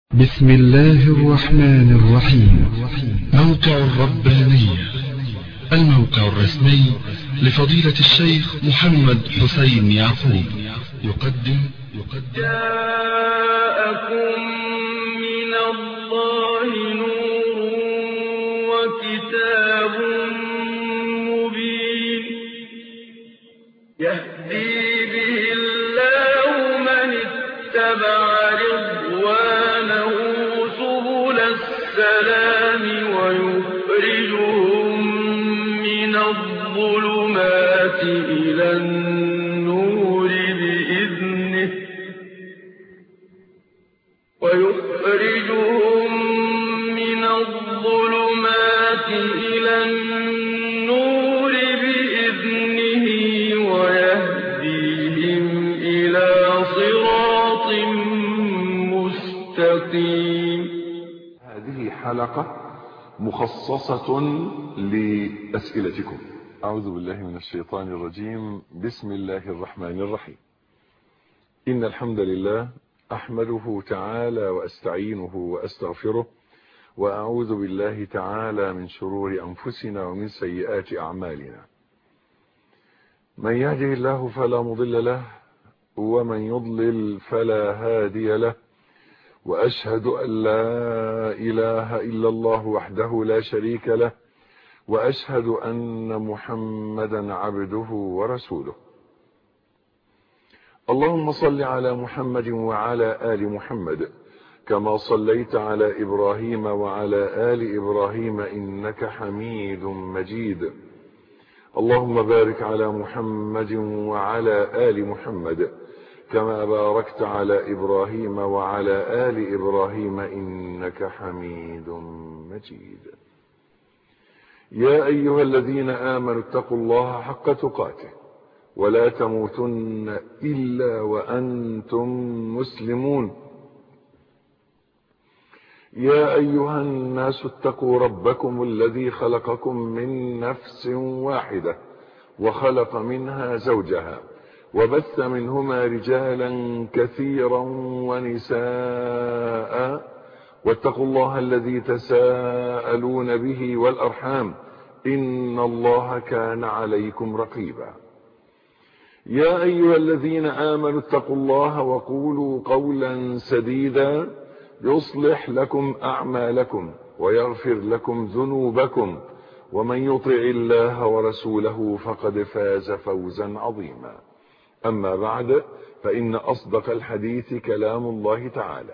بسم الله الرحمن الرحيم موقع الربانية الموقع الرسمي لفضيلة الشيخ محمد حسين يعقوب يقدم يقدم جاءكم من الله نور وكتاب مبين يهدي به الله من اتبع رضوانه سبل السلام ويخرجهم من الظلمات إلى النور بإذنه ويخرجهم من الظلمات إلى النور بإذنه ويهديهم إلى صراط مستقيم هذه حلقة مخصصة لأسئلتكم أعوذ بالله من الشيطان الرجيم بسم الله الرحمن الرحيم إن الحمد لله أحمده تعالى وأستعينه وأستغفره وأعوذ بالله تعالى من شرور أنفسنا ومن سيئات أعمالنا من يهده الله فلا مضل له ومن يضلل فلا هادي له وأشهد أن لا إله إلا الله وحده لا شريك له وأشهد أن محمدا عبده ورسوله اللهم صل على محمد وعلى آل محمد كما صليت على إبراهيم وعلى آل إبراهيم إنك حميد مجيد اللهم بارك على محمد وعلى آل محمد كما باركت على إبراهيم وعلى آل إبراهيم إنك حميد مجيد يا أيها الذين آمنوا اتقوا الله حق تقاته ولا تموتن إلا وأنتم مسلمون يا أيها الناس اتقوا ربكم الذي خلقكم من نفس واحدة وخلق منها زوجها وبث منهما رجالا كثيرا ونساء واتقوا الله الذي تساءلون به والأرحام إن الله كان عليكم رقيبا يا أيها الذين آمنوا اتقوا الله وقولوا قولا سديدا يصلح لكم أعمالكم ويغفر لكم ذنوبكم ومن يطع الله ورسوله فقد فاز فوزا عظيما أما بعد فإن أصدق الحديث كلام الله تعالى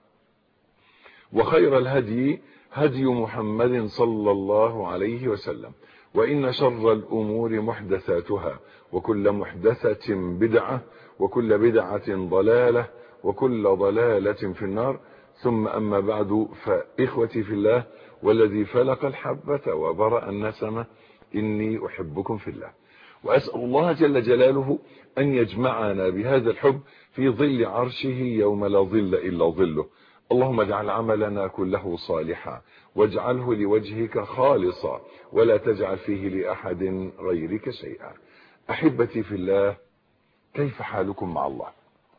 وخير الهدي هدي محمد صلى الله عليه وسلم وإن شر الأمور محدثاتها وكل محدثة بدعة وكل بدعة ضلالة وكل ضلالة في النار ثم أما بعد فإخوتي في الله والذي فلق الحبة وبرأ النسمة إني أحبكم في الله وأسأل الله جل جلاله أن يجمعنا بهذا الحب في ظل عرشه يوم لا ظل إلا ظله اللهم اجعل عملنا كله صالحا واجعله لوجهك خالصا ولا تجعل فيه لأحد غيرك شيئا أحبتي في الله كيف حالكم مع الله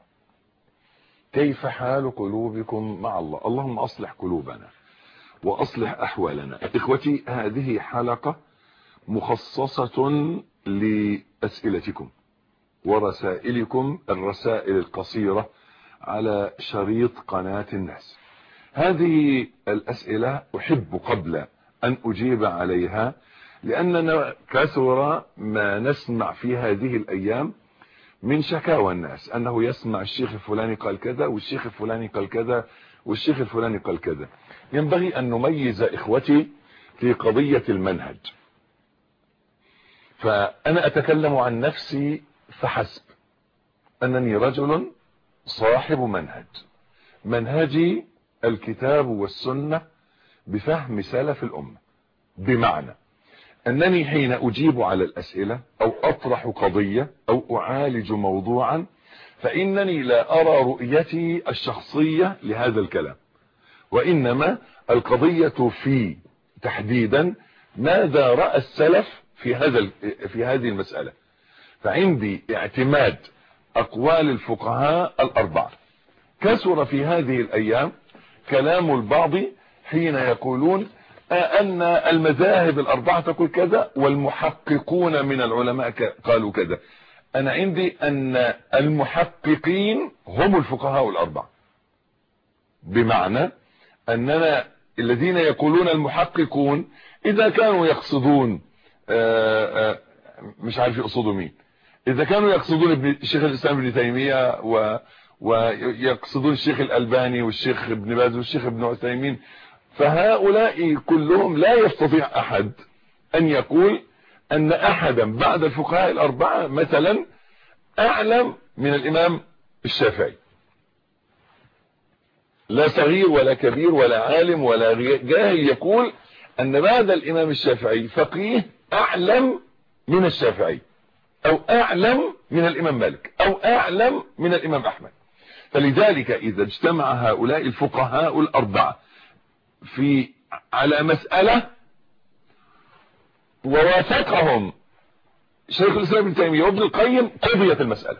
كيف حال قلوبكم مع الله اللهم أصلح قلوبنا وأصلح أحوالنا إخوتي هذه حلقة مخصصة لأسئلتكم ورسائلكم الرسائل القصيرة على شريط قناة الناس هذه الأسئلة أحب قبل أن أجيب عليها لأننا كثر ما نسمع في هذه الأيام من شكاوى الناس أنه يسمع الشيخ الفلاني قال كذا والشيخ الفلاني قال كذا والشيخ الفلاني قال كذا ينبغي أن نميز إخوتي في قضية المنهج فأنا أتكلم عن نفسي فحسب أنني رجل صاحب منهج منهجي الكتاب والسنة بفهم سلف الأمة بمعنى أنني حين أجيب على الأسئلة أو أطرح قضية أو أعالج موضوعا فإنني لا أرى رؤيتي الشخصية لهذا الكلام وإنما القضية في تحديدا ماذا رأى السلف في هذا في هذه المسألة فعندي اعتماد أقوال الفقهاء الأربعة كثر في هذه الأيام كلام البعض حين يقولون أن المذاهب الأربعة تقول كذا والمحققون من العلماء قالوا كذا أنا عندي أن المحققين هم الفقهاء الأربعة بمعنى أننا الذين يقولون المحققون إذا كانوا يقصدون آآ آآ مش عارف يقصدوا مين إذا كانوا يقصدون ابن الشيخ الإسلام ابن تيمية و ويقصدون الشيخ الألباني والشيخ ابن باز والشيخ ابن عثيمين فهؤلاء كلهم لا يستطيع أحد أن يقول أن أحدا بعد الفقهاء الأربعة مثلا أعلم من الإمام الشافعي لا صغير ولا كبير ولا عالم ولا جاهل يقول أن بعد الإمام الشافعي فقيه أعلم من الشافعي أو أعلم من الإمام مالك أو أعلم من الإمام أحمد فلذلك إذا اجتمع هؤلاء الفقهاء الأربعة في على مسألة ووافقهم شيخ الإسلام ابن تيمية وابن القيم قضية المسألة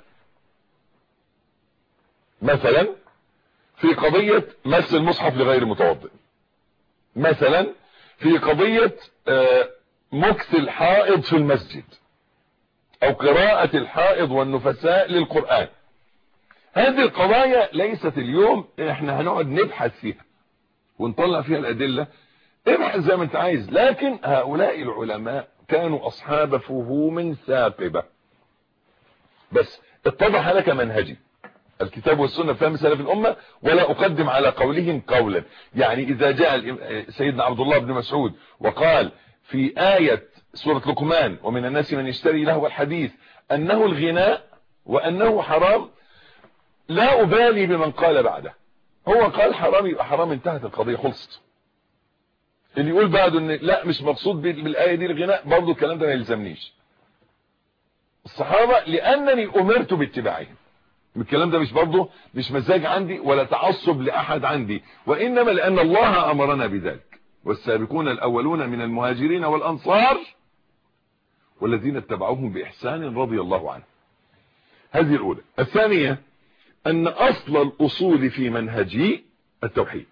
مثلا في قضية مس المصحف لغير متوضئ مثلا في قضية مكث الحائض في المسجد او قراءة الحائض والنفساء للقرآن هذه القضايا ليست اليوم احنا هنقعد نبحث فيها ونطلع فيها الادلة ابحث زي ما انت عايز لكن هؤلاء العلماء كانوا اصحاب فهوم ثاقبة بس اتضح لك منهجي الكتاب والسنة فهم سلف الأمة ولا أقدم على قولهم قولا يعني إذا جاء سيدنا عبد الله بن مسعود وقال في آية سورة لقمان ومن الناس من يشتري له الحديث أنه الغناء وأنه حرام لا أبالي بمن قال بعده هو قال حرام يبقى حرام انتهت القضية خلصت اللي يقول بعده ان لا مش مقصود بالآية دي الغناء برضه الكلام ده ما يلزمنيش الصحابة لأنني أمرت باتباعهم الكلام ده مش برضه مش مزاج عندي ولا تعصب لأحد عندي وإنما لأن الله أمرنا بذلك والسابقون الأولون من المهاجرين والأنصار والذين اتبعوهم بإحسان رضي الله عنه هذه الأولى الثانية أن أصل الأصول في منهجي التوحيد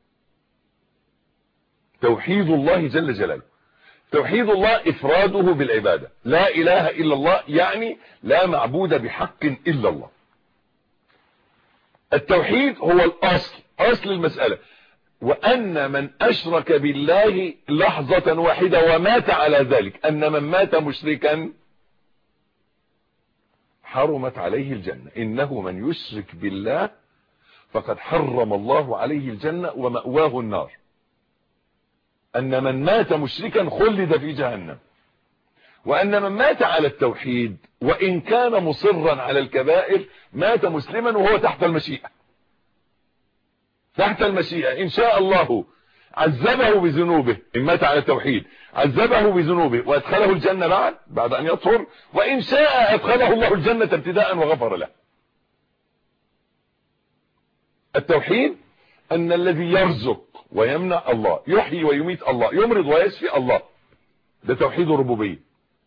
توحيد الله جل جلاله توحيد الله إفراده بالعبادة لا إله إلا الله يعني لا معبود بحق إلا الله التوحيد هو الأصل أصل المسألة وأن من أشرك بالله لحظة واحدة ومات على ذلك أن من مات مشركا حرمت عليه الجنة إنه من يشرك بالله فقد حرم الله عليه الجنة ومأواه النار أن من مات مشركا خلد في جهنم وأن من مات على التوحيد وإن كان مصرا على الكبائر مات مسلما وهو تحت المشيئة تحت المشيئة إن شاء الله عذبه بذنوبه إن مات على التوحيد عذبه بذنوبه وأدخله الجنة بعد بعد أن يطهر وإن شاء أدخله الله الجنة ابتداء وغفر له التوحيد أن الذي يرزق ويمنع الله يحيي ويميت الله يمرض ويشفي الله ده توحيد الربوبيه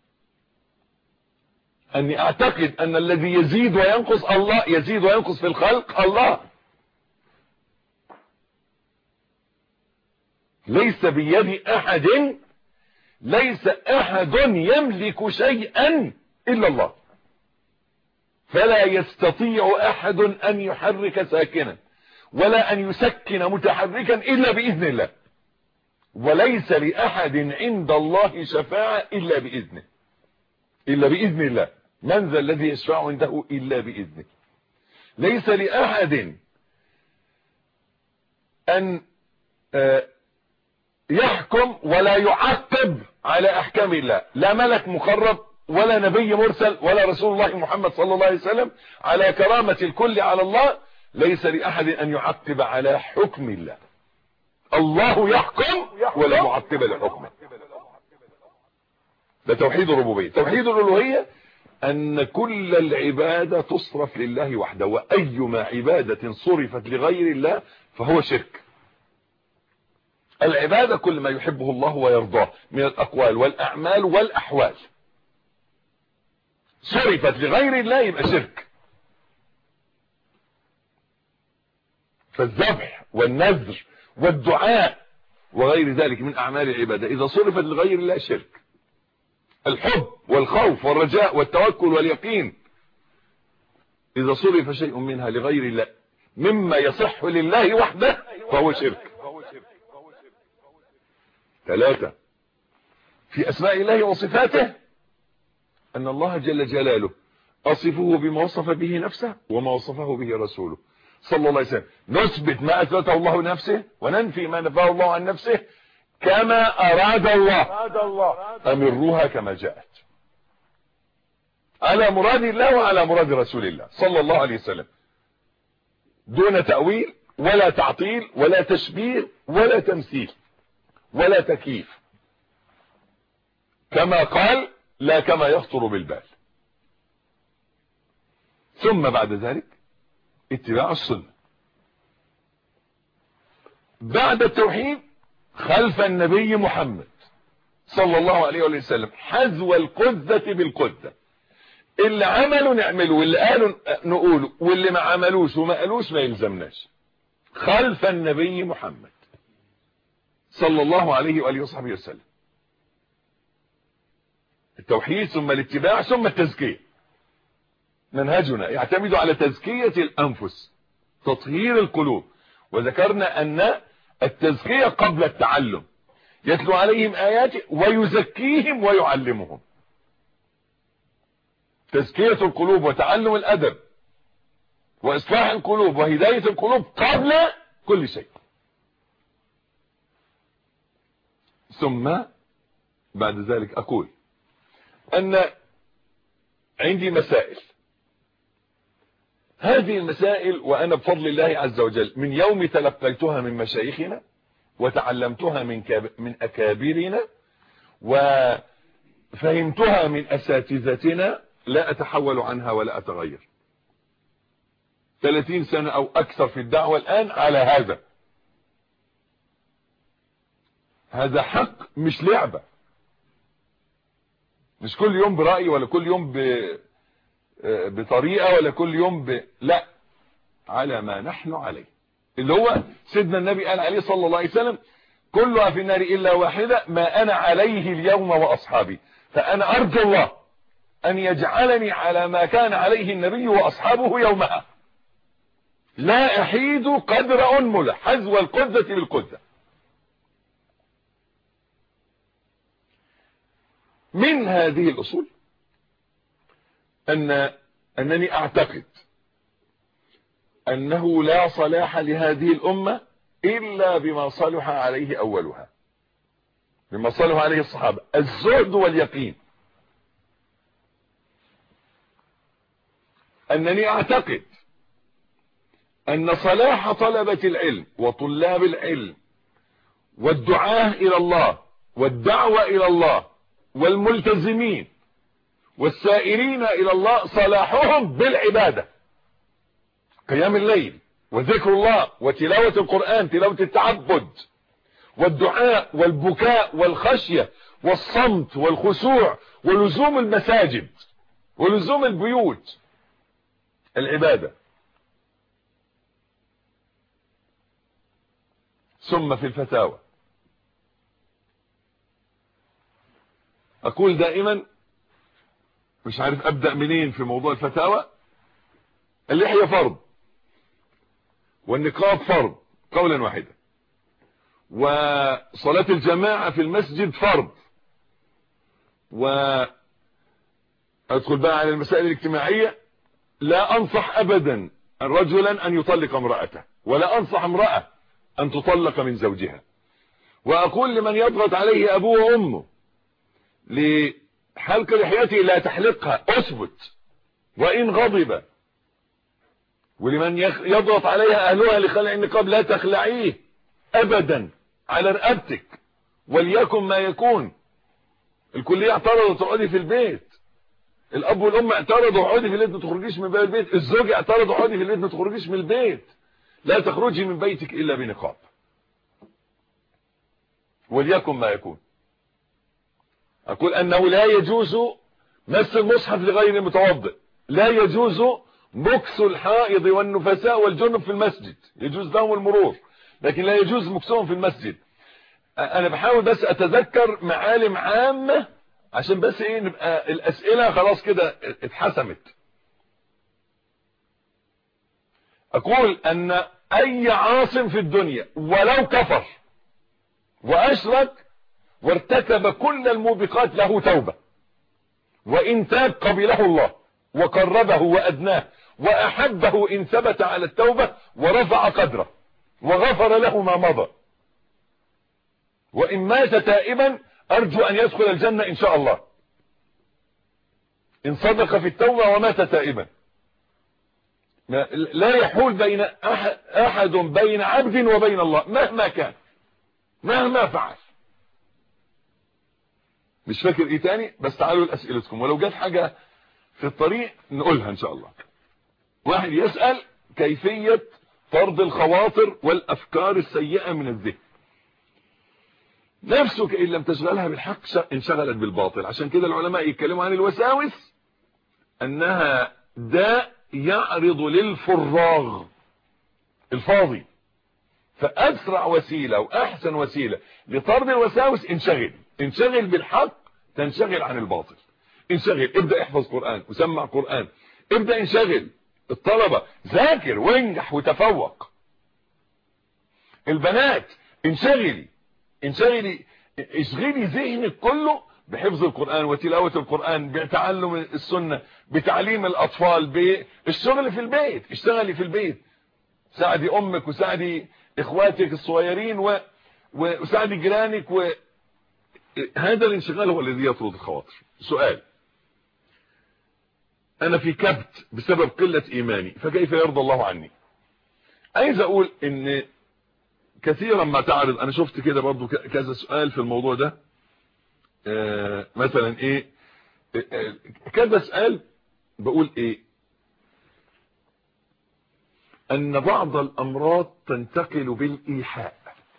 أني أعتقد أن الذي يزيد وينقص الله يزيد وينقص في الخلق الله ليس بيد أحد ليس أحد يملك شيئا إلا الله فلا يستطيع أحد أن يحرك ساكنا ولا أن يسكن متحركا إلا بإذن الله وليس لأحد عند الله شفاعة إلا بإذنه إلا بإذن الله من ذا الذي يشفع عنده إلا بإذنه ليس لأحد أن يحكم ولا يعقب على أحكام الله لا ملك مقرب ولا نبي مرسل ولا رسول الله محمد صلى الله عليه وسلم على كرامة الكل على الله ليس لأحد أن يعقب على حكم الله الله يحكم ولا معقب لحكمه ده توحيد الربوبية توحيد الألوهية أن كل العبادة تصرف لله وحده وأيما عبادة صرفت لغير الله فهو شرك العبادة كل ما يحبه الله ويرضاه من الأقوال والأعمال والأحوال صرفت لغير الله يبقى شرك فالذبح والنذر والدعاء وغير ذلك من أعمال العبادة إذا صرفت لغير الله شرك الحب والخوف والرجاء والتوكل واليقين إذا صرف شيء منها لغير الله مما يصح لله وحده فهو شرك ثلاثة في أسماء الله وصفاته أن الله جل جلاله أصفه بما وصف به نفسه وما وصفه به رسوله صلى الله عليه وسلم نثبت ما أثبته الله نفسه وننفي ما نفاه الله عن نفسه كما أراد الله أمروها كما جاءت على مراد الله وعلى مراد رسول الله صلى الله عليه وسلم دون تأويل ولا تعطيل ولا تشبيه ولا تمثيل ولا تكييف كما قال لا كما يخطر بالبال ثم بعد ذلك اتباع السنة بعد التوحيد خلف النبي محمد صلى الله عليه وسلم حذو القذة بالقذة اللي عملوا نعمله واللي قالوا نقوله واللي ما عملوش وما قالوش ما يلزمناش خلف النبي محمد صلى الله عليه وآله وصحبه وسلم التوحيد ثم الاتباع ثم التزكية منهجنا يعتمد على تزكية الأنفس تطهير القلوب وذكرنا أن التزكية قبل التعلم يتلو عليهم آياته ويزكيهم ويعلمهم تزكية القلوب وتعلم الأدب وإصلاح القلوب وهداية القلوب قبل كل شيء ثم بعد ذلك أقول أن عندي مسائل هذه المسائل وأنا بفضل الله عز وجل من يوم تلقيتها من مشايخنا وتعلمتها من, كاب من أكابرنا وفهمتها من أساتذتنا لا أتحول عنها ولا أتغير 30 سنة أو أكثر في الدعوة الآن على هذا هذا حق مش لعبة مش كل يوم برأي ولا كل يوم ب... بطريقة ولا كل يوم ب... لا على ما نحن عليه اللي هو سيدنا النبي قال عليه صلى الله عليه وسلم كلها في النار إلا واحدة ما أنا عليه اليوم وأصحابي فأنا أرجو الله أن يجعلني على ما كان عليه النبي وأصحابه يومها لا أحيد قدر أنملة حذو القذة بالقذة من هذه الأصول أن أنني أعتقد أنه لا صلاح لهذه الأمة إلا بما صلح عليه أولها بما صلح عليه الصحابة الزهد واليقين أنني أعتقد أن صلاح طلبة العلم وطلاب العلم والدعاة إلى الله والدعوة إلى الله والملتزمين والسائرين إلى الله صلاحهم بالعبادة قيام الليل وذكر الله وتلاوة القرآن تلاوة التعبد والدعاء والبكاء والخشية والصمت والخشوع ولزوم المساجد ولزوم البيوت العبادة ثم في الفتاوى أقول دائما مش عارف أبدأ منين في موضوع الفتاوى اللحية فرض والنقاب فرض قولا واحدا وصلاة الجماعة في المسجد فرض وأدخل بقى على المسائل الاجتماعية لا أنصح أبدا رجلا أن يطلق امرأته ولا أنصح امرأة أن تطلق من زوجها وأقول لمن يضغط عليه أبوه وأمه لحلق لحيته لا تحلقها أثبت وإن غضب ولمن يضغط عليها أهلها لخلع النقاب لا تخلعيه أبدا على رقبتك وليكن ما يكون الكلية اعترضوا تقعدي في البيت الأب والأم اعترضوا اقعدي في البيت ما تخرجيش من باب البيت الزوج اعترض اقعدي في البيت ما تخرجيش من البيت لا تخرجي من بيتك إلا بنقاب وليكن ما يكون أقول أنه لا يجوز مس المصحف لغير المتوضئ لا يجوز مكس الحائض والنفساء والجنب في المسجد يجوز لهم المرور لكن لا يجوز مكسهم في المسجد انا بحاول بس اتذكر معالم عامة عشان بس ايه نبقى الاسئلة خلاص كده اتحسمت اقول ان اي عاصم في الدنيا ولو كفر واشرك وارتكب كل الموبقات له توبة وان تاب قبله الله وقربه وادناه واحبه ان ثبت على التوبة ورفع قدره وغفر له ما مضى وان مات تائبا ارجو ان يدخل الجنة ان شاء الله ان صدق في التوبة ومات تائبا لا يحول بين احد بين عبد وبين الله مهما كان مهما فعل مش فاكر ايه تاني بس تعالوا لاسئلتكم ولو جت حاجة في الطريق نقولها ان شاء الله واحد يسأل كيفية طرد الخواطر والافكار السيئة من الذهن نفسك ان لم تشغلها بالحق انشغلت بالباطل عشان كده العلماء يتكلموا عن الوساوس انها داء يعرض للفراغ الفاضي فاسرع وسيلة واحسن وسيلة لطرد الوساوس انشغل انشغل بالحق تنشغل عن الباطل انشغل ابدأ احفظ قرآن وسمع قرآن ابدأ انشغل الطلبة ذاكر وانجح وتفوق البنات انشغلي انشغلي اشغلي ذهنك كله بحفظ القرآن وتلاوة القرآن بتعلم السنة بتعليم الأطفال بالشغل في البيت اشتغلي في البيت ساعدي أمك وساعدي إخواتك الصغيرين و... وساعدي جيرانك و... هذا الانشغال هو الذي يطرد الخواطر سؤال أنا في كبت بسبب قلة إيماني فكيف يرضى الله عني عايز أقول إن كثيرا ما تعرض أنا شفت كده برضو كذا سؤال في الموضوع ده آه مثلا ايه آه كذا سؤال بقول ايه ان بعض الامراض تنتقل بالايحاء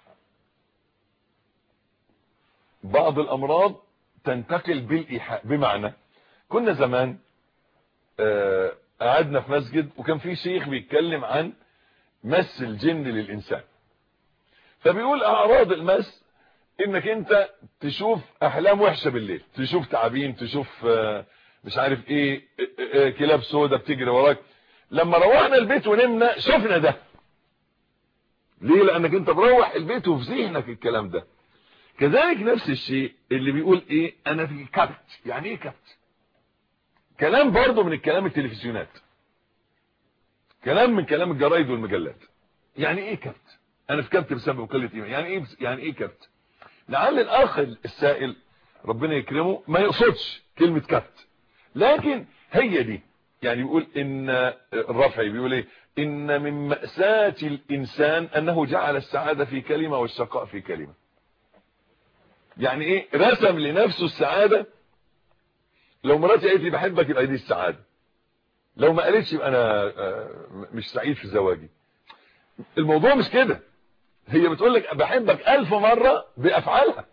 بعض الامراض تنتقل بالايحاء بمعنى كنا زمان آه قعدنا في مسجد وكان في شيخ بيتكلم عن مس الجن للانسان فبيقول اعراض المس انك انت تشوف احلام وحشة بالليل تشوف تعابين تشوف مش عارف ايه كلاب سودة بتجري وراك لما روحنا البيت ونمنا شفنا ده ليه لانك انت بروح البيت وفي ذهنك الكلام ده كذلك نفس الشيء اللي بيقول ايه انا في كبت يعني ايه كبت كلام برضه من الكلام التلفزيونات كلام من كلام الجرايد والمجلات يعني ايه كبت انا في كبت بسبب قله ايمان يعني ايه يعني ايه كبت لعل الاخ السائل ربنا يكرمه ما يقصدش كلمة كبت لكن هي دي يعني بيقول ان الرفعي بيقول ايه ان من مأساة الانسان انه جعل السعادة في كلمة والشقاء في كلمة يعني ايه رسم لنفسه السعادة لو مراتي قالت لي بحبك يبقى دي السعادة لو ما قالتش يبقى انا مش سعيد في زواجي الموضوع مش كده هي بتقول لك بحبك الف مرة بافعالها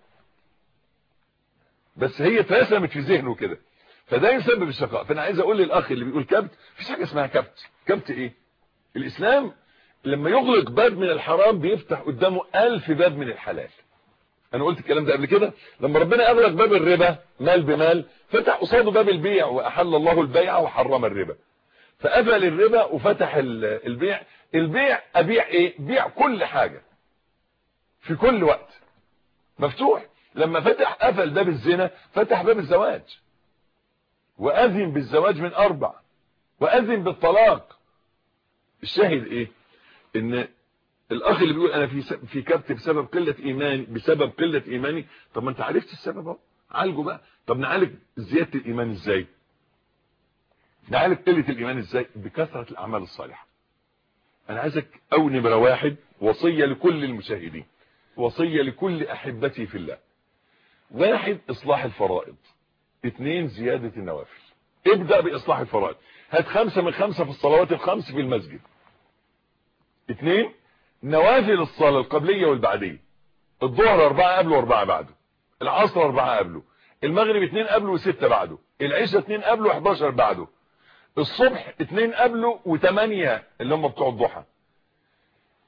بس هي اترسمت في ذهنه كده فده يسبب الشقاء فانا عايز اقول للاخ اللي بيقول كبت مفيش حاجه اسمها كبت كبت ايه الاسلام لما يغلق باب من الحرام بيفتح قدامه ألف باب من الحلال انا قلت الكلام ده قبل كده لما ربنا اغلق باب الربا مال بمال فتح قصاده باب البيع واحل الله البيع وحرم الربا فقبل الربا وفتح البيع البيع ابيع ايه بيع كل حاجة في كل وقت مفتوح لما فتح قفل باب الزنا فتح باب الزواج واذن بالزواج من اربع واذن بالطلاق الشاهد ايه ان الاخ اللي بيقول انا في في كبت بسبب قله ايماني بسبب قله ايماني طب ما انت عرفت السبب اهو عالجه بقى طب نعالج زياده الايمان ازاي نعالج قله الايمان ازاي بكثره الاعمال الصالحه انا عايزك او نمره واحد وصيه لكل المشاهدين وصيه لكل احبتي في الله واحد اصلاح الفرائض اثنين زياده النوافل ابدا باصلاح الفرائض هات خمسة من خمسة في الصلوات الخمس في المسجد اثنين نوافل الصلاة القبلية والبعدية الظهر اربعة قبله واربعة بعده العصر اربعة قبله المغرب اتنين قبله وستة بعده العشاء اتنين قبله وحداشر بعده الصبح اتنين قبله وتمانية اللي هم بتوع الضحى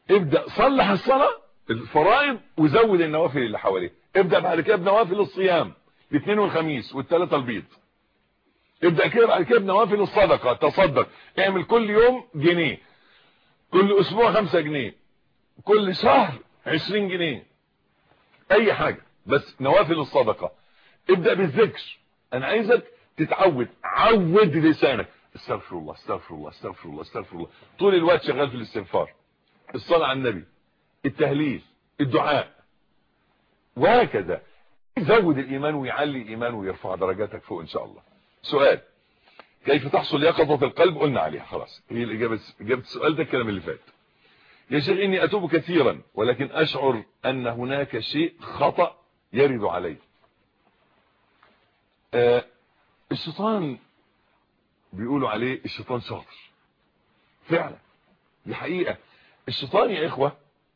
ابدأ صلح الصلاة الفرائض وزود النوافل اللي حواليه ابدأ بعد كده بنوافل الصيام الاثنين والخميس والثلاثة البيض ابدأ كده بعد كده بنوافل الصدقة تصدق اعمل كل يوم جنيه كل اسبوع خمسة جنيه كل شهر عشرين جنيه اي حاجة بس نوافل الصدقة ابدأ بالذكر انا عايزك تتعود عود لسانك استغفر الله استغفر الله استغفر الله استغفر الله طول الوقت شغال في الاستغفار الصلاة على النبي التهليل الدعاء وهكذا يزود الايمان ويعلي الايمان ويرفع درجاتك فوق ان شاء الله سؤال كيف تحصل يقظة القلب قلنا عليها خلاص هي الإجابة إجابة السؤال ده الكلام اللي فات يا شيخ إني أتوب كثيرا ولكن أشعر أن هناك شيء خطأ يرد علي آه الشيطان بيقولوا عليه الشيطان شاطر فعلا دي حقيقة الشيطان يا إخوة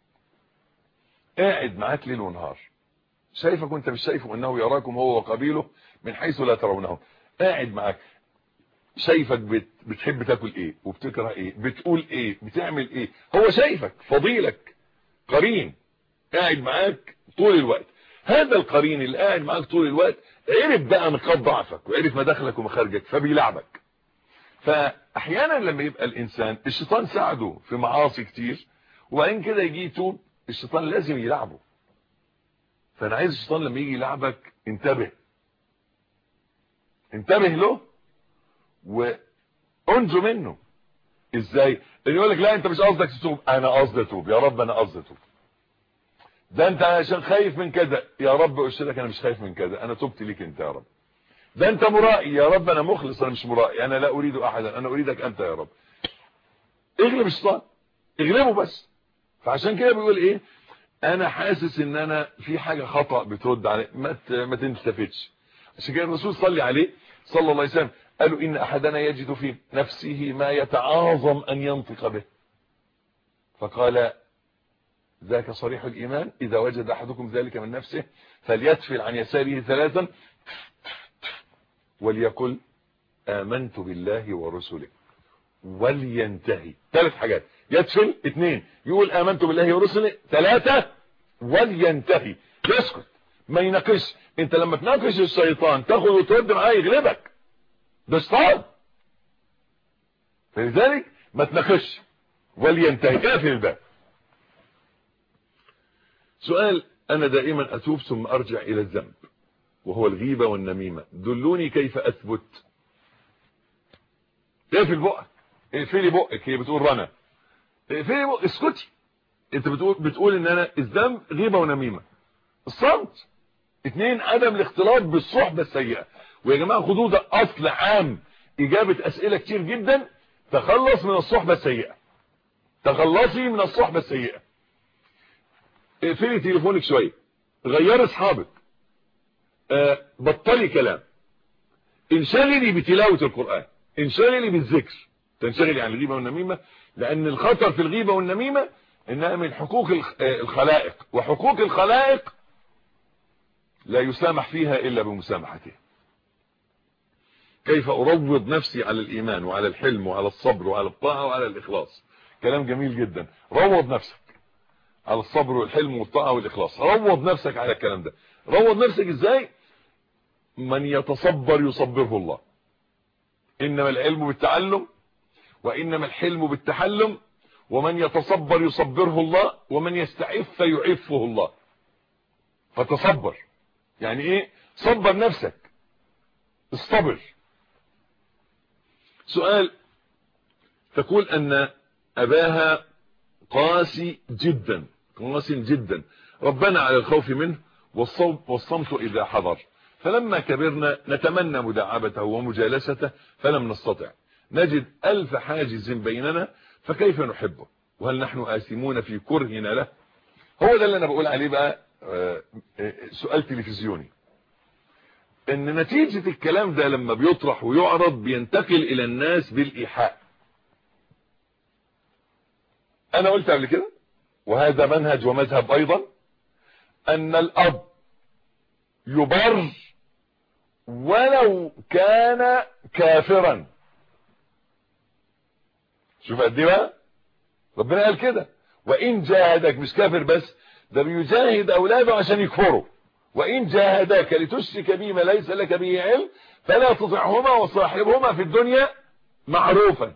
قاعد معاك ليل ونهار شايفك وانت مش شايفه انه يراكم هو وقبيله من حيث لا ترونه قاعد معاك شايفك بت... بتحب تاكل ايه وبتكره ايه بتقول ايه بتعمل ايه هو شايفك فضيلك قرين قاعد معاك طول الوقت هذا القرين اللي قاعد معاك طول الوقت عرف بقى نقاط ضعفك وعرف مداخلك ومخارجك فبيلعبك فاحيانا لما يبقى الانسان الشيطان ساعده في معاصي كتير وبعدين كده يجي يتوب الشيطان لازم يلعبه فانا عايز الشيطان لما يجي يلعبك انتبه انتبه له وانجو منه ازاي اللي يقول لك لا انت مش قصدك تتوب انا قصدي اتوب يا رب انا قصدي اتوب ده انت عشان خايف من كذا يا رب قلت لك انا مش خايف من كذا انا تبت ليك انت يا رب ده انت مرائي يا رب انا مخلص انا مش مرائي انا لا اريد احدا انا اريدك انت يا رب اغلب الشيطان اغلبه بس فعشان كده بيقول ايه انا حاسس ان انا في حاجة خطأ بترد علي ما ما تنتفتش عشان كده الرسول صلي عليه صلى الله عليه وسلم قالوا ان احدنا يجد في نفسه ما يتعاظم ان ينطق به فقال ذاك صريح الايمان اذا وجد احدكم ذلك من نفسه فليتفل عن يساره ثلاثا وليقل امنت بالله ورسله ولينتهي ثلاث حاجات يدفل اثنين يقول امنت بالله ورسله ثلاثة ولينتهي يسكت ما يناقش انت لما تناقش الشيطان تاخد وترد معاه يغلبك ده شيطان فلذلك ما تناقش ولينتهي اقفل الباب سؤال انا دائما اتوب ثم ارجع الى الذنب وهو الغيبة والنميمة دلوني كيف اثبت اقفل بقك اقفلي بقك هي بتقول رنا اقفلي بقك اسكتي انت بتقول بتقول ان انا الذنب غيبة ونميمة الصمت اثنين عدم الاختلاط بالصحبة السيئة ويا جماعة خدوا ده اصل عام اجابة اسئلة كتير جدا تخلص من الصحبة السيئة تخلصي من الصحبة السيئة اقفلي تليفونك شوية غيري اصحابك آه بطلي كلام انشغلي بتلاوة القرآن انشغلي بالذكر تنشغلي عن الغيبة والنميمة لان الخطر في الغيبة والنميمة انها من حقوق الخلائق وحقوق الخلائق لا يسامح فيها الا بمسامحته كيف اروض نفسي على الايمان وعلى الحلم وعلى الصبر وعلى الطاعة وعلى الاخلاص كلام جميل جدا روض نفسك على الصبر والحلم والطاعة والاخلاص روض نفسك على الكلام ده روض نفسك ازاي من يتصبر يصبره الله انما العلم بالتعلم وانما الحلم بالتحلم ومن يتصبر يصبره الله ومن يستعف يعفه الله فتصبر يعني ايه صبر نفسك اصطبر سؤال تقول ان اباها قاسي جدا قاسي جدا ربنا على الخوف منه والصمت اذا حضر فلما كبرنا نتمنى مداعبته ومجالسته فلم نستطع نجد ألف حاجز بيننا فكيف نحبه وهل نحن آثمون في كرهنا له هو ده اللي أنا بقول عليه بقى سؤال تلفزيوني ان نتيجة الكلام ده لما بيطرح ويعرض بينتقل الى الناس بالايحاء انا قلت قبل كده وهذا منهج ومذهب ايضا ان الاب يبر ولو كان كافرا شوف قد ايه بقى ربنا قال كده وان جاهدك مش كافر بس ده بيجاهد اولاده عشان يكفروا وان جاهداك لتشرك بي ما ليس لك به علم فلا تطعهما وصاحبهما في الدنيا معروفا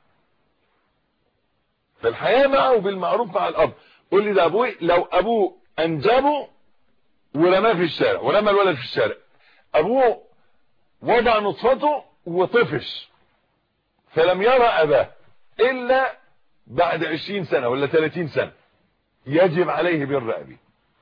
فالحياة معه بالمعروف مع الاب قول لي ده ابوي لو ابوه انجبه ورماه في الشارع ورمى الولد في الشارع ابوه وضع نطفته وطفش فلم يرى اباه الا بعد عشرين سنة ولا ثلاثين سنة يجب عليه بر ابيه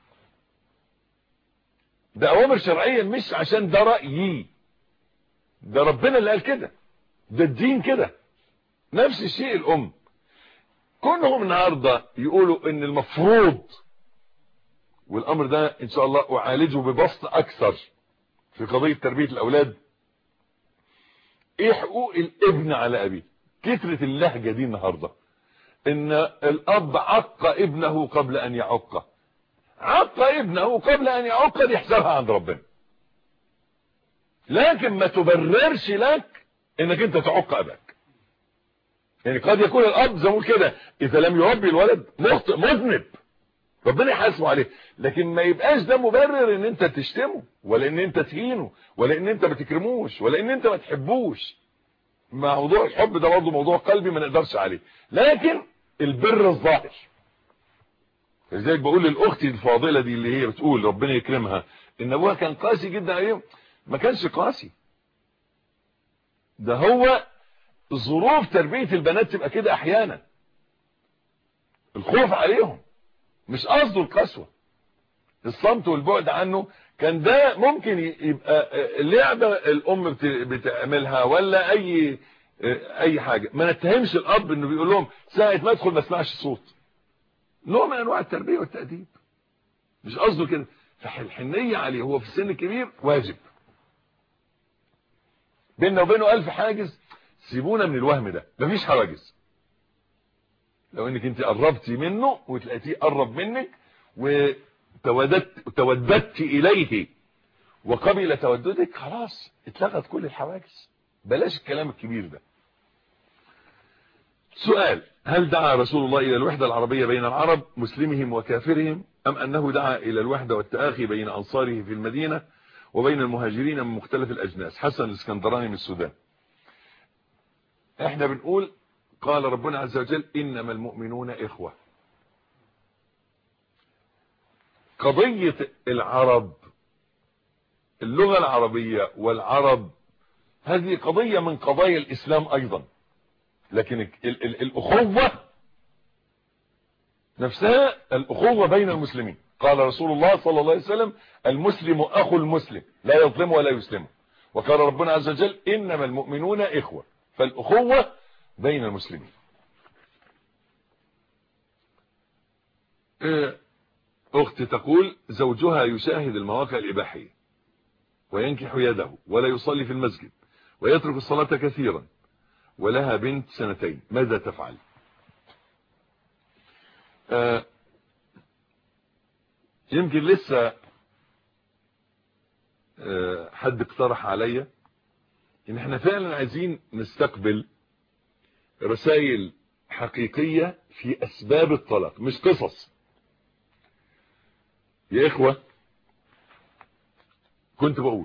ده اوامر شرعية مش عشان ده رأيي ده ربنا اللي قال كده ده الدين كده نفس الشيء الام كلهم النهاردة يقولوا ان المفروض والامر ده ان شاء الله اعالجه ببسط اكثر في قضية تربية الاولاد ايه حقوق الابن على ابيه كثرة اللهجة دي النهاردة ان الاب عق ابنه قبل ان يعقه عق ابنه قبل ان يعقه دي حسابها عند ربنا لكن ما تبررش لك انك انت تعق اباك يعني قد يكون الاب زي ما بقول كده اذا لم يربي الولد مخطئ مذنب ربنا يحاسبه عليه لكن ما يبقاش ده مبرر ان انت تشتمه ولا ان انت تهينه ولا ان انت ما تكرموش ولا ان انت ما تحبوش موضوع الحب ده برضه موضوع قلبي ما نقدرش عليه لكن البر الظاهر لذلك بقول للاخت الفاضله دي اللي هي بتقول ربنا يكرمها ان ابوها كان قاسي جدا عليهم ما كانش قاسي ده هو ظروف تربيه البنات تبقى كده احيانا الخوف عليهم مش قصده القسوه الصمت والبعد عنه كان ده ممكن يبقى لعبه الام بتعملها ولا اي اي حاجه ما نتهمش الاب انه بيقول لهم ساعه ما ادخل ما اسمعش صوت نوع من انواع التربيه والتاديب مش قصده كده فالحنيه عليه هو في السن الكبير واجب بيننا وبينه ألف حاجز سيبونا من الوهم ده مفيش حواجز لو انك انت قربتي منه وتلاقيه قرب منك وتوددت توددت اليه وقبل توددك خلاص اتلغت كل الحواجز بلاش الكلام الكبير ده سؤال هل دعا رسول الله الى الوحدة العربية بين العرب مسلمهم وكافرهم ام انه دعا الى الوحدة والتآخي بين انصاره في المدينة وبين المهاجرين من مختلف الاجناس حسن الاسكندراني من السودان احنا بنقول قال ربنا عز وجل انما المؤمنون اخوة قضية العرب اللغة العربية والعرب هذه قضية من قضايا الاسلام ايضا لكن ال ال الاخوة نفسها الاخوة بين المسلمين قال رسول الله صلى الله عليه وسلم المسلم اخو المسلم لا يظلم ولا يسلم وقال ربنا عز وجل انما المؤمنون اخوة فالاخوة بين المسلمين اخت تقول زوجها يشاهد المواقع الاباحية وينكح يده ولا يصلي في المسجد ويترك الصلاة كثيرا ولها بنت سنتين ماذا تفعل آه يمكن لسه آه حد اقترح عليا ان احنا فعلا عايزين نستقبل رسائل حقيقية في اسباب الطلاق مش قصص يا اخوة كنت بقول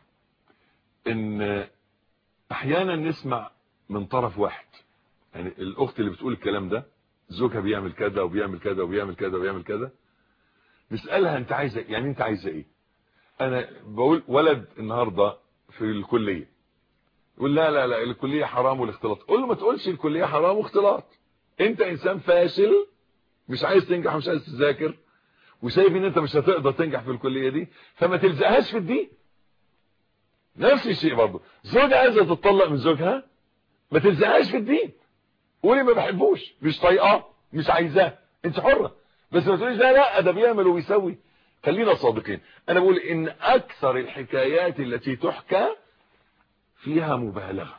ان احيانا نسمع من طرف واحد يعني الاخت اللي بتقول الكلام ده زوجها بيعمل كذا وبيعمل كذا وبيعمل كذا وبيعمل كذا نسالها انت عايزه يعني انت عايزه ايه انا بقول ولد النهارده في الكليه يقول لا لا لا الكليه حرام والاختلاط قول له ما تقولش الكليه حرام واختلاط انت انسان فاشل مش عايز تنجح ومش عايز تذاكر وشايف ان انت مش هتقدر تنجح في الكليه دي فما تلزقهاش في الدين نفس الشيء برضه زوجة عايزه تتطلق من زوجها ما تلزقهاش في الدين قولي ما بحبوش مش طايقاه مش عايزاه انت حره بس ما تقوليش لا لا ده بيعمل وبيسوي خلينا صادقين انا بقول ان اكثر الحكايات التي تحكى فيها مبالغه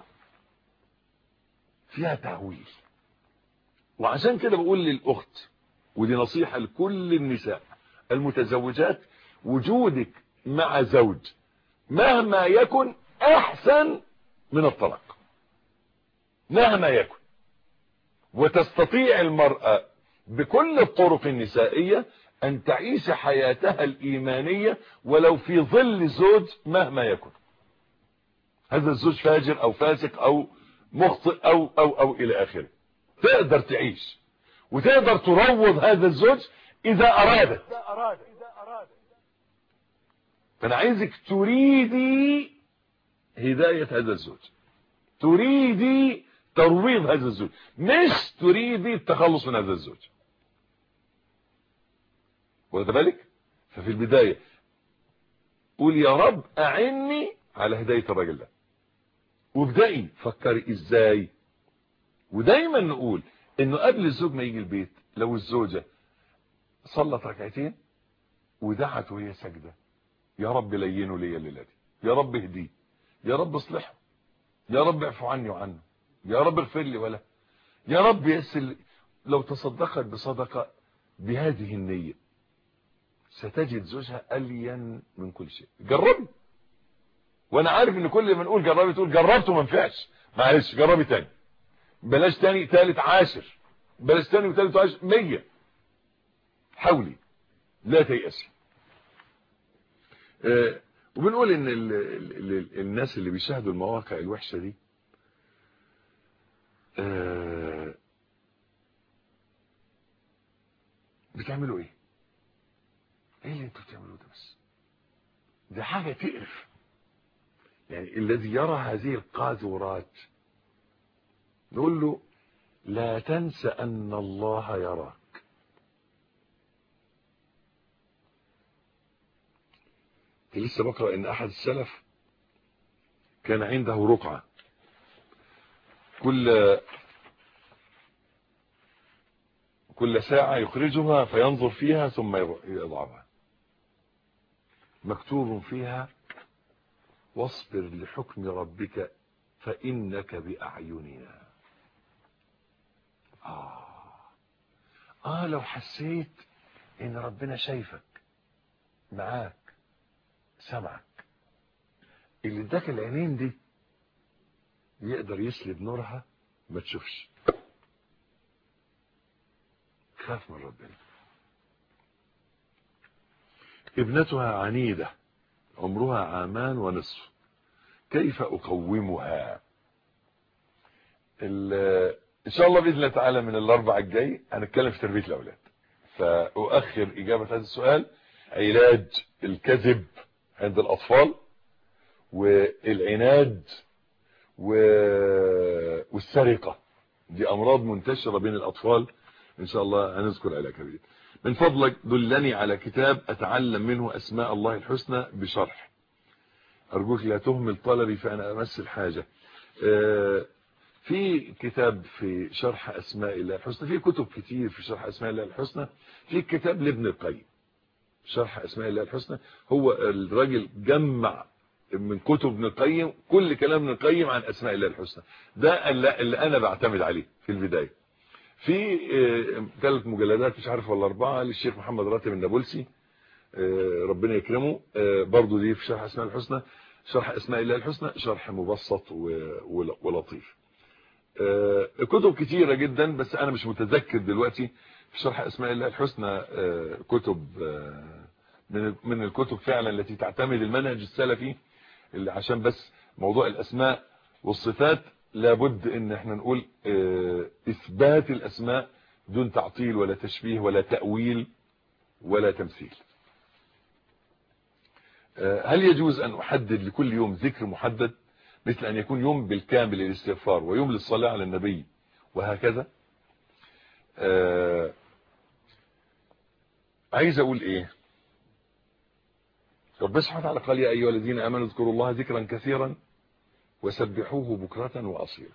فيها تهويل وعشان كده بقول للاخت ودي نصيحه لكل النساء المتزوجات وجودك مع زوج مهما يكن احسن من الطلاق مهما يكن وتستطيع المرأة بكل الطرق النسائية ان تعيش حياتها الايمانية ولو في ظل زوج مهما يكن هذا الزوج فاجر او فاسق او مخطئ او او او الى اخره تقدر تعيش وتقدر تروض هذا الزوج اذا ارادت فانا عايزك تريدي هداية هذا الزوج تريدي ترويض هذا الزوج مش تريدي التخلص من هذا الزوج واخد بالك ففي البداية قول يا رب اعني على هداية الراجل ده وابدأي فكري ازاي ودايما نقول انه قبل الزوج ما يجي البيت لو الزوجة صلت ركعتين ودعت وهي سجدة يا رب لينه لي الليلة دي يا رب اهديه يا رب اصلحه يا رب اعفو عني وعنه يا رب اغفر لي ولا يا رب يسل لو تصدقت بصدقة بهذه النية ستجد زوجها ألين من كل شيء جربي وانا عارف ان كل ما نقول جربي تقول جربت وما نفعش معلش جربي تاني بلاش تاني تالت عاشر بلاش تاني وتالت عاشر مية حاولي لا تيأسي آه وبنقول ان ال ال ال الناس اللي بيشاهدوا المواقع الوحشة دي آه بتعملوا ايه ايه اللي انتوا بتعملوه ده بس ده حاجة تقرف يعني الذي يرى هذه القاذورات نقول له لا تنس ان الله يراك لسه بقرأ ان احد السلف كان عنده رقعة كل كل ساعة يخرجها فينظر فيها ثم يضعها مكتوب فيها واصبر لحكم ربك فإنك بأعيننا آه. آه لو حسيت إن ربنا شايفك معاك سمعك اللي اداك العينين دي يقدر يسلب نورها ما تشوفش خاف من ربنا ابنتها عنيدة عمرها عامان ونصف كيف أقومها إن شاء الله بإذن الله تعالى من الأربع الجاي هنتكلم في تربية الأولاد فأؤخر إجابة هذا السؤال علاج الكذب عند الأطفال والعناد والسرقة دي أمراض منتشرة بين الأطفال إن شاء الله هنذكر علاجها بإذن من فضلك دلني على كتاب أتعلم منه أسماء الله الحسنى بشرح أرجوك لا تهمل طلبي فأنا أمس الحاجة في كتاب في شرح أسماء الله الحسنى في كتب كتير في شرح أسماء الله الحسنى في كتاب لابن القيم شرح أسماء الله الحسنى هو الراجل جمع من كتب ابن القيم كل كلام ابن القيم عن أسماء الله الحسنى ده اللي أنا بعتمد عليه في البداية في ثلاث مجلدات مش عارف ولا اربعه للشيخ محمد راتب النابلسي ربنا يكرمه برضو دي في شرح اسماء الحسنى شرح اسماء الله الحسنى شرح مبسط ولطيف كتب كتيرة جدا بس انا مش متذكر دلوقتي في شرح اسماء الله الحسنى كتب من من الكتب فعلا التي تعتمد المنهج السلفي اللي عشان بس موضوع الاسماء والصفات لابد ان احنا نقول اه اثبات الاسماء دون تعطيل ولا تشبيه ولا تأويل ولا تمثيل اه هل يجوز ان احدد لكل يوم ذكر محدد مثل ان يكون يوم بالكامل للاستغفار ويوم للصلاة على النبي وهكذا اه عايز اقول ايه ربنا سبحانه وتعالى قال يا ايها الذين امنوا اذكروا الله ذكرا كثيرا وسبحوه بكرة وأصيلا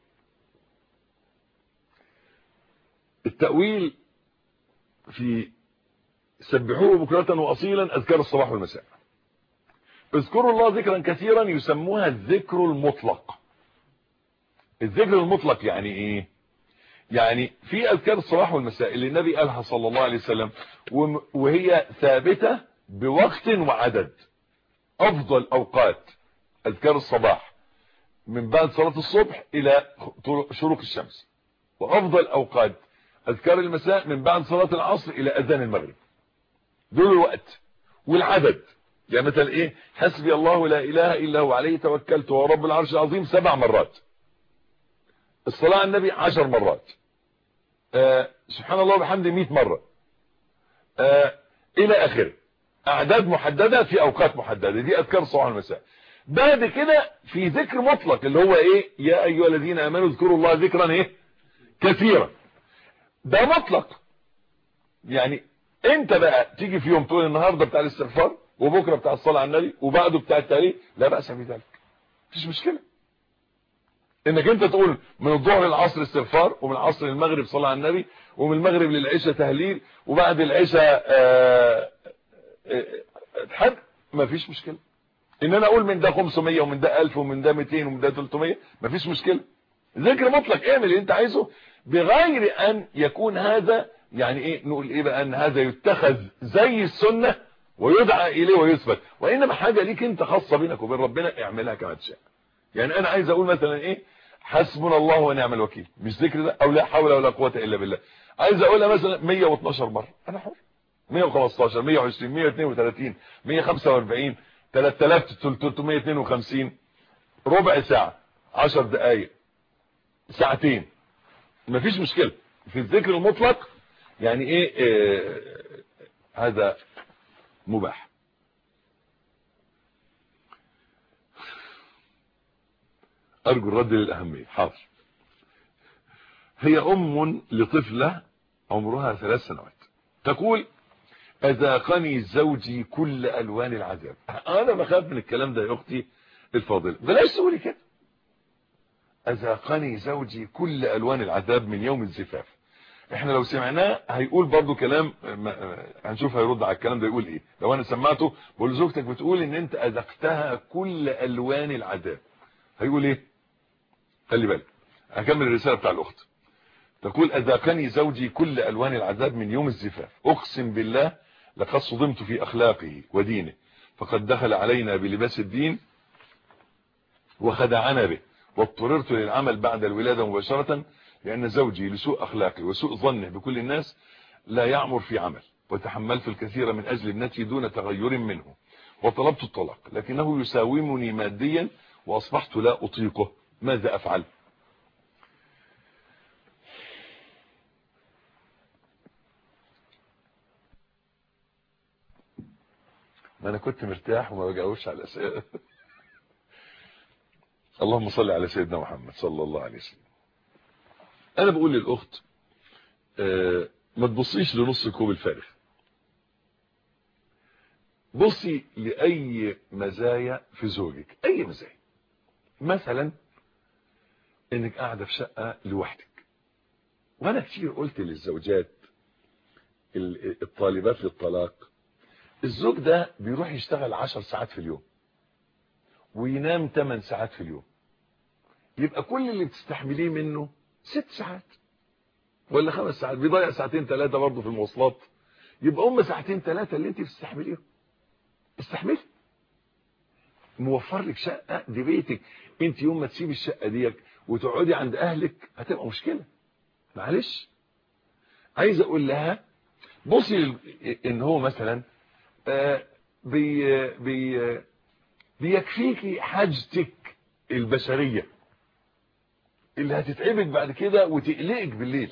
التأويل في سبحوه بكرة وأصيلا أذكار الصباح والمساء اذكروا الله ذكرا كثيرا يسموها الذكر المطلق الذكر المطلق يعني ايه يعني في أذكار الصباح والمساء اللي النبي قالها صلى الله عليه وسلم وهي ثابتة بوقت وعدد أفضل أوقات أذكار الصباح من بعد صلاة الصبح إلى شروق الشمس وأفضل أوقات اذكار المساء من بعد صلاة العصر الى اذان المغرب دول الوقت والعدد يعني مثلا ايه حسبي الله لا اله الا هو عليه توكلت وهو رب العرش العظيم سبع مرات الصلاة على النبي عشر مرات آه سبحان الله وبحمده 100 مرة آه الى اخره اعداد محددة في اوقات محددة دي اذكار صباح المساء بعد كده في ذكر مطلق اللي هو ايه يا ايها الذين امنوا اذكروا الله ذكرا ايه كثيرا ده مطلق يعني انت بقى تيجي في يوم تقول النهارده بتاع الاستغفار وبكره بتاع الصلاه على النبي وبعده بتاع التهليل لا باس بذلك مفيش مشكله انك انت تقول من الظهر للعصر استغفار ومن العصر للمغرب صلاه على النبي ومن المغرب للعشاء تهليل وبعد العشاء آه حد مفيش مشكله ان انا اقول من ده 500 ومن ده 1000 ومن ده 200 ومن ده 300 مفيش مشكله ذكر مطلق اعمل اللي انت عايزه بغير ان يكون هذا يعني ايه نقول ايه بقى ان هذا يتخذ زي السنة ويدعى اليه ويثبت وانما حاجة ليك انت خاصة بينك وبين ربنا اعملها كما تشاء يعني انا عايز اقول مثلا ايه حسبنا الله ونعم الوكيل مش ذكر ده او لا حول ولا قوة الا بالله عايز اقولها مثلا 112 مرة انا حر 115 120 132 145 3352 ربع ساعة 10 دقايق ساعتين مفيش مشكلة في الذكر المطلق يعني ايه آه هذا مباح ارجو الرد للاهمية حاضر هي ام لطفلة عمرها ثلاث سنوات تقول اذاقني زوجي كل الوان العذاب انا بخاف من الكلام ده يا اختي الفاضلة بلاش تقولي كده اذاقني زوجي كل الوان العذاب من يوم الزفاف احنا لو سمعناه هيقول برضو كلام هنشوف هيرد على الكلام ده يقول ايه لو انا سمعته بقول زوجتك بتقول ان انت اذقتها كل الوان العذاب هيقول ايه خلي بالك هكمل الرسالة بتاع الاخت تقول اذاقني زوجي كل الوان العذاب من يوم الزفاف اقسم بالله لقد صدمت في اخلاقه ودينه فقد دخل علينا بلباس الدين وخدعنا به واضطررت للعمل بعد الولادة مباشرة لأن زوجي لسوء أخلاقي وسوء ظنه بكل الناس لا يعمر في عمل وتحملت الكثير من أجل ابنتي دون تغير منه وطلبت الطلاق لكنه يساومني ماديا وأصبحت لا أطيقه ماذا أفعل ما أنا كنت مرتاح وما بجاوبش على الأسئلة اللهم صل على سيدنا محمد صلى الله عليه وسلم انا بقول للاخت آه ما تبصيش لنص الكوب الفارغ بصي لاي مزايا في زوجك اي مزايا مثلا انك قاعده في شقه لوحدك وانا كتير قلت للزوجات الطالبات للطلاق الزوج ده بيروح يشتغل عشر ساعات في اليوم وينام 8 ساعات في اليوم يبقى كل اللي بتستحمليه منه ست ساعات ولا خمس ساعات بيضيع ساعتين ثلاثة برضه في المواصلات يبقى هم ساعتين ثلاثة اللي انت بتستحمليهم استحملي موفر لك شقة دي بيتك انت يوم ما تسيب الشقة ديك وتقعدي عند اهلك هتبقى مشكلة معلش عايز اقول لها بصي ان هو مثلا آه بي بي بيكفيكي حاجتك البشرية اللي هتتعبك بعد كده وتقلقك بالليل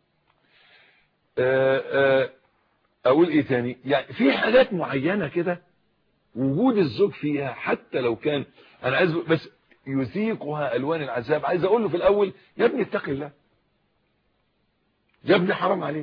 آآ آآ اقول ايه تاني يعني في حاجات معينة كده وجود الزوج فيها حتى لو كان انا عايز بس يذيقها الوان العذاب عايز اقول له في الاول يا ابني اتق الله يا ابني حرام عليك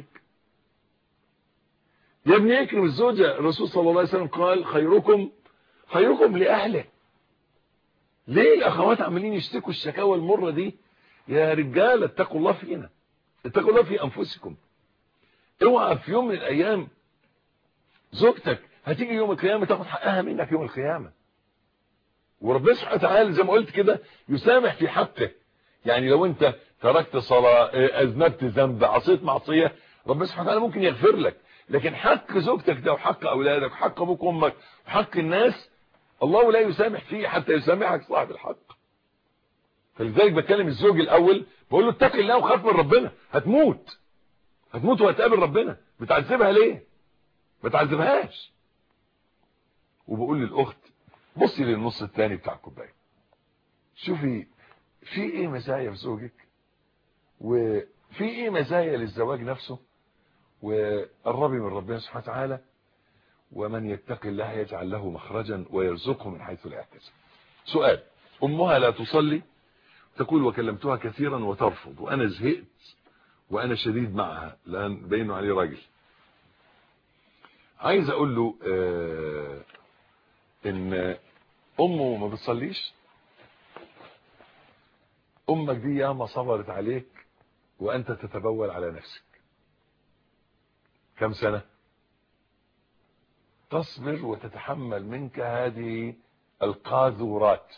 يا ابني اكرم الزوجة الرسول صلى الله عليه وسلم قال خيركم خيركم لأهله ليه الأخوات عمالين يشتكوا الشكاوى المرة دي يا رجال اتقوا الله فينا اتقوا الله في أنفسكم اوعى في يوم من الأيام زوجتك هتيجي يوم القيامة تاخد حقها منك يوم القيامة وربنا سبحانه وتعالى زي ما قلت كده يسامح في حقه يعني لو انت تركت صلاة اذنبت ذنب عصيت معصية ربنا سبحانه وتعالى ممكن يغفر لك لكن حق زوجتك ده وحق اولادك وحق ابوك وامك وحق الناس الله لا يسامح فيه حتى يسامحك صاحب الحق فلذلك بتكلم الزوج الاول بقول له اتق الله وخاف من ربنا هتموت هتموت وهتقابل ربنا بتعذبها ليه ما تعذبهاش وبقول للاخت بصي للنص الثاني بتاع الكوبايه شوفي في ايه مزايا في زوجك وفي ايه مزايا للزواج نفسه وقربي من ربنا سبحانه وتعالى ومن يتق الله يجعل له مخرجا ويرزقه من حيث لا يحتسب سؤال امها لا تصلي تقول وكلمتها كثيرا وترفض وانا زهقت وانا شديد معها لان بينه عليه راجل عايز اقول له آه ان امه ما بتصليش امك دي ياما صبرت عليك وانت تتبول على نفسك كم سنة تصبر وتتحمل منك هذه القاذورات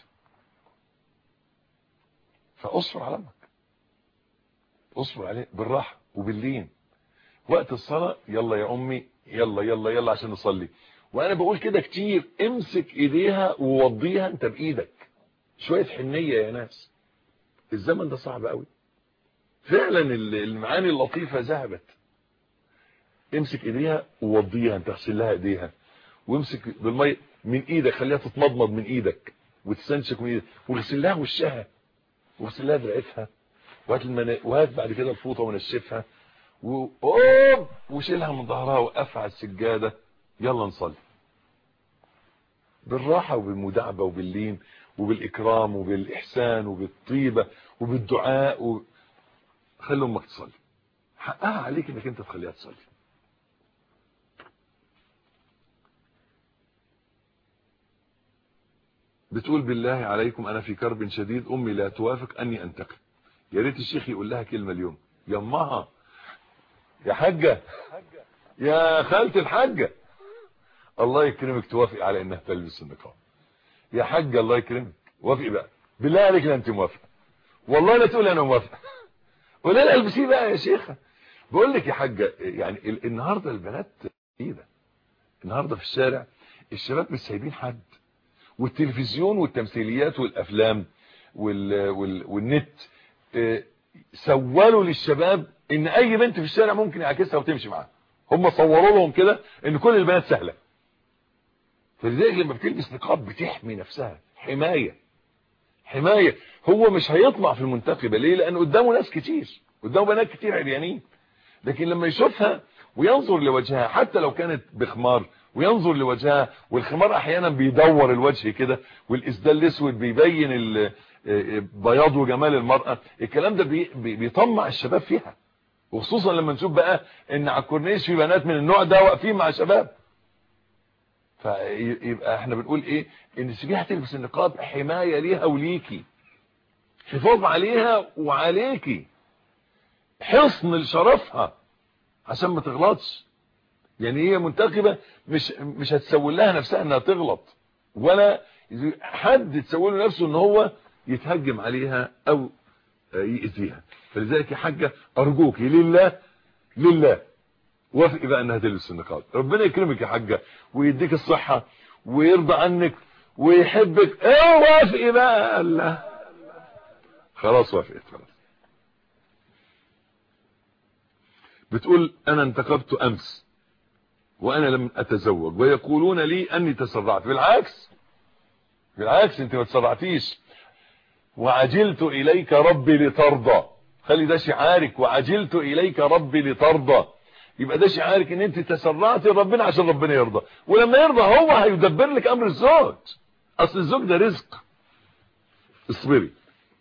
فاصبر على امك اصبر عليه بالراحة وباللين وقت الصلاة يلا يا امي يلا يلا يلا عشان نصلي وانا بقول كده كتير امسك ايديها ووضيها انت بايدك شوية حنية يا ناس الزمن ده صعب قوي فعلا المعاني اللطيفة ذهبت امسك ايديها ووضيها انت اغسل لها ايديها وامسك بالميه من ايدك خليها تتمضمض من ايدك وتستنشق من ايدك واغسل لها وشها واغسل لها دراعتها وهات المنا... وهات بعد كده الفوطه ونشفها و... وشيلها من ظهرها وقفها على السجاده يلا نصلي بالراحه وبالمداعبه وباللين وبالاكرام وبالاحسان وبالطيبه وبالدعاء و... خلي امك تصلي حقها عليك انك انت تخليها تصلي بتقول بالله عليكم انا في كرب شديد امي لا توافق اني انتقل يا ريت الشيخ يقول لها كلمه اليوم يا امها يا حاجه يا خالتي الحاجه الله يكرمك توافق على انها تلبس النقاب يا حاجه الله يكرمك وافقي بقى بالله عليك لا انت موافقه والله لا تقول انا موافقه ولا لا البسيه بقى يا شيخه بقول لك يا حاجه يعني النهارده البنات ايده النهارده في الشارع الشباب مش سايبين حد والتلفزيون والتمثيليات والافلام وال... وال... والنت اه سولوا للشباب ان اي بنت في الشارع ممكن يعكسها وتمشي معاها هم صوروا لهم كده ان كل البنات سهله فلذلك لما بتلبس نقاب بتحمي نفسها حمايه حمايه هو مش هيطمع في المنتقبه ليه لان قدامه ناس كتير قدامه بنات كتير عريانين لكن لما يشوفها وينظر لوجهها حتى لو كانت بخمار وينظر لوجهها والخمار احيانا بيدور الوجه كده والاسدال الاسود بيبين بياض وجمال المرأة الكلام ده بي بيطمع الشباب فيها وخصوصا لما نشوف بقى ان على الكورنيش في بنات من النوع ده واقفين مع شباب فيبقى احنا بنقول ايه ان سيبيها تلبس النقاب حماية ليها وليكي حفاظ عليها وعليكي حصن لشرفها عشان ما تغلطش يعني هي منتقبة مش مش هتسول لها نفسها انها تغلط ولا حد تسول له نفسه ان هو يتهجم عليها او يأذيها فلذلك يا حاجة ارجوك لله لله وافقي بقى انها تلبس النقاب ربنا يكرمك يا حاجة ويديك الصحة ويرضى عنك ويحبك ايه وافقي بقى الله خلاص وافقت خلاص بتقول انا انتقبت امس وانا لم اتزوج ويقولون لي اني تسرعت بالعكس بالعكس انت ما تسرعتيش وعجلت اليك ربي لترضى خلي ده شعارك وعجلت اليك ربي لترضى يبقى ده شعارك ان انت تسرعت ربنا عشان ربنا يرضى ولما يرضى هو هيدبر لك امر الزوج اصل الزوج ده رزق اصبري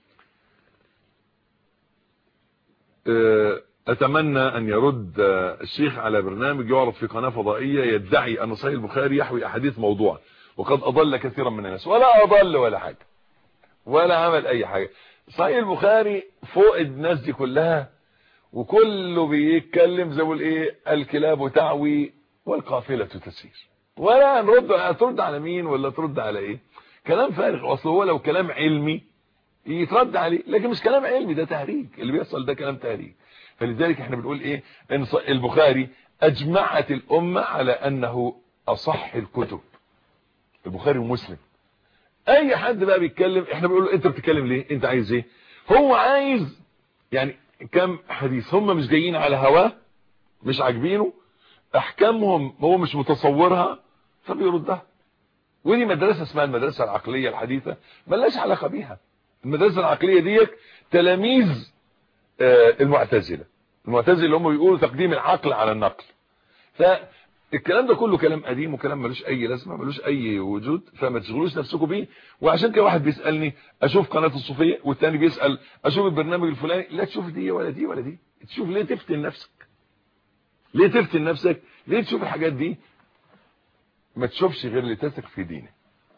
اتمنى ان يرد الشيخ على برنامج يعرض في قناة فضائية يدعي ان صحيح البخاري يحوي احاديث موضوع وقد اضل كثيرا من الناس ولا اضل ولا حاجة ولا عمل اي حاجة صحيح البخاري فوق الناس دي كلها وكله بيتكلم زي بقول ايه الكلاب تعوي والقافلة تسير ولا نرد ترد على مين ولا ترد على ايه كلام فارغ اصل هو لو كلام علمي يترد عليه لكن مش كلام علمي ده تهريج اللي بيحصل ده كلام تهريج فلذلك احنا بنقول ايه ان البخاري اجمعت الامة على انه اصح الكتب البخاري ومسلم اي حد بقى بيتكلم احنا بنقول له انت بتتكلم ليه انت عايز ايه هو عايز يعني كم حديث هم مش جايين على هواه مش عاجبينه احكامهم هو مش متصورها فبيردها ودي مدرسة اسمها المدرسة العقلية الحديثة ملهاش علاقة بيها المدرسة العقلية ديك تلاميذ آه المعتزلة المعتزلة اللي هم بيقولوا تقديم العقل على النقل فالكلام ده كله كلام قديم وكلام ملوش اي لازمه ملوش اي وجود فما تشغلوش نفسكم بيه وعشان كده واحد بيسالني اشوف قناه الصوفيه والتاني بيسال اشوف البرنامج الفلاني لا تشوف دي ولا دي ولا دي تشوف ليه تفتن نفسك ليه تفتن نفسك ليه تشوف الحاجات دي ما تشوفش غير اللي تثق في دينك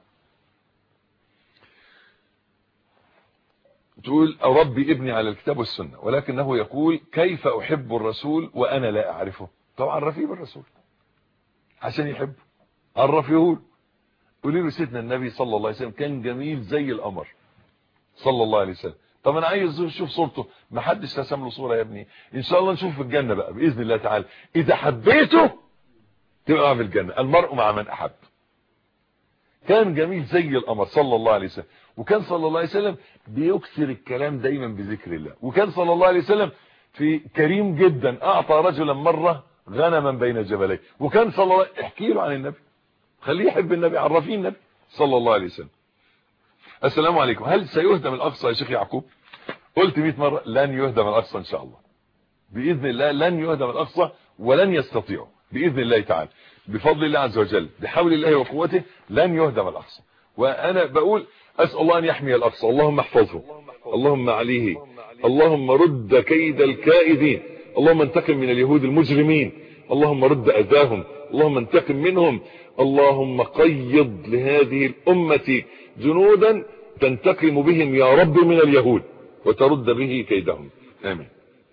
تقول ربي ابني على الكتاب والسنة ولكنه يقول كيف أحب الرسول وأنا لا أعرفه طبعا عرفيه بالرسول عشان يحبه عرفيه له قولي له سيدنا النبي صلى الله عليه وسلم كان جميل زي القمر صلى الله عليه وسلم طب انا عايز اشوف صورته ما حدش رسم له صوره يا ابني ان شاء الله نشوف في الجنه بقى باذن الله تعالى اذا حبيته تبقى في الجنه المرء مع من احب كان جميل زي القمر صلى الله عليه وسلم وكان صلى الله عليه وسلم بيكثر الكلام دايما بذكر الله وكان صلى الله عليه وسلم في كريم جدا اعطى رجلا مره غنما بين جبلين وكان صلى الله احكي له عن النبي خليه يحب النبي عرفيه النبي صلى الله عليه وسلم السلام عليكم هل سيهدم الاقصى يا شيخ يعقوب قلت 100 مره لن يهدم الاقصى ان شاء الله باذن الله لن يهدم الاقصى ولن يستطيعوا باذن الله تعالى بفضل الله عز وجل بحول الله وقوته لن يهدم الاقصى وانا بقول اسال الله ان يحمي الاقصى اللهم احفظه اللهم عليه اللهم رد كيد الكائدين اللهم انتقم من اليهود المجرمين اللهم رد اذاهم اللهم انتقم منهم اللهم قيض لهذه الامه جنودا تنتقم بهم يا رب من اليهود وترد به كيدهم امين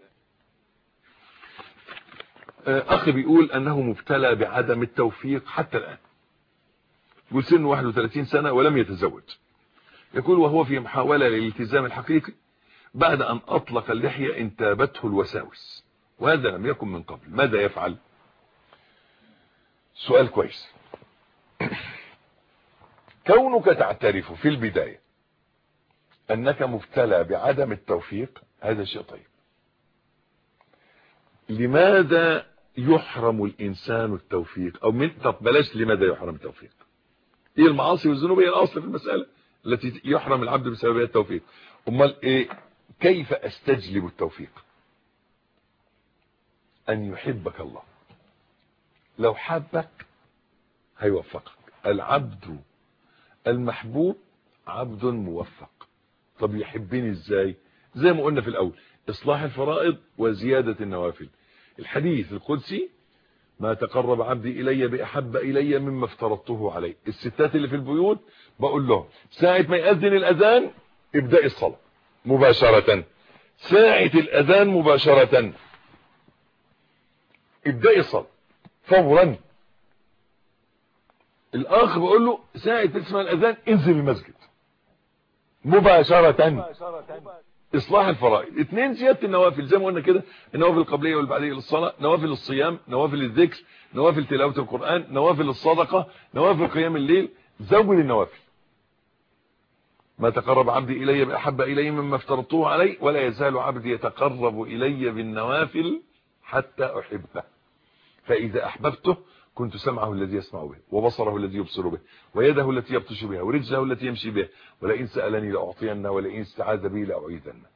اخي بيقول انه مبتلى بعدم التوفيق حتى الان يقول سنه 31 سنة ولم يتزوج يقول وهو في محاولة للالتزام الحقيقي بعد ان اطلق اللحية انتابته الوساوس وهذا لم يكن من قبل ماذا يفعل سؤال كويس كونك تعترف في البداية انك مبتلى بعدم التوفيق هذا شيء طيب لماذا يحرم الانسان التوفيق او من طب بلاش لماذا يحرم التوفيق ايه المعاصي والذنوب هي الاصل في المسألة التي يحرم العبد بسببها التوفيق امال ايه كيف استجلب التوفيق ان يحبك الله لو حبك هيوفقك العبد المحبوب عبد موفق طب يحبني ازاي زي ما قلنا في الاول اصلاح الفرائض وزيادة النوافل الحديث القدسي ما تقرب عبدي الي باحب الي مما افترضته عليه الستات اللي في البيوت بقول لهم ساعة ما يأذن الاذان ابدأ الصلاة مباشرة ساعة الاذان مباشرة ابدأ الصلاة فورا الاخ بقول له ساعة تسمع الاذان انزل المسجد مباشرة اصلاح الفرائض اثنين زياده النوافل زي ما قلنا كده النوافل القبليه والبعديه للصلاه نوافل الصيام نوافل الذكر نوافل تلاوه القران نوافل الصدقه نوافل قيام الليل زود النوافل ما تقرب عبدي الي باحب الي مما افترضته عليه ولا يزال عبدي يتقرب الي بالنوافل حتى احبه فاذا احببته كنت سمعه الذي يسمع به وبصره الذي يبصر به ويده التي يبطش بها ورجله التي يمشي بها ولئن سألني لأعطينه ولئن استعاذ بي لأعيذنه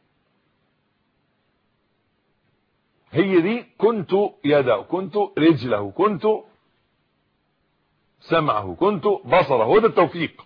هي دي كنت يده كنت رجله كنت سمعه كنت بصره هو ده التوفيق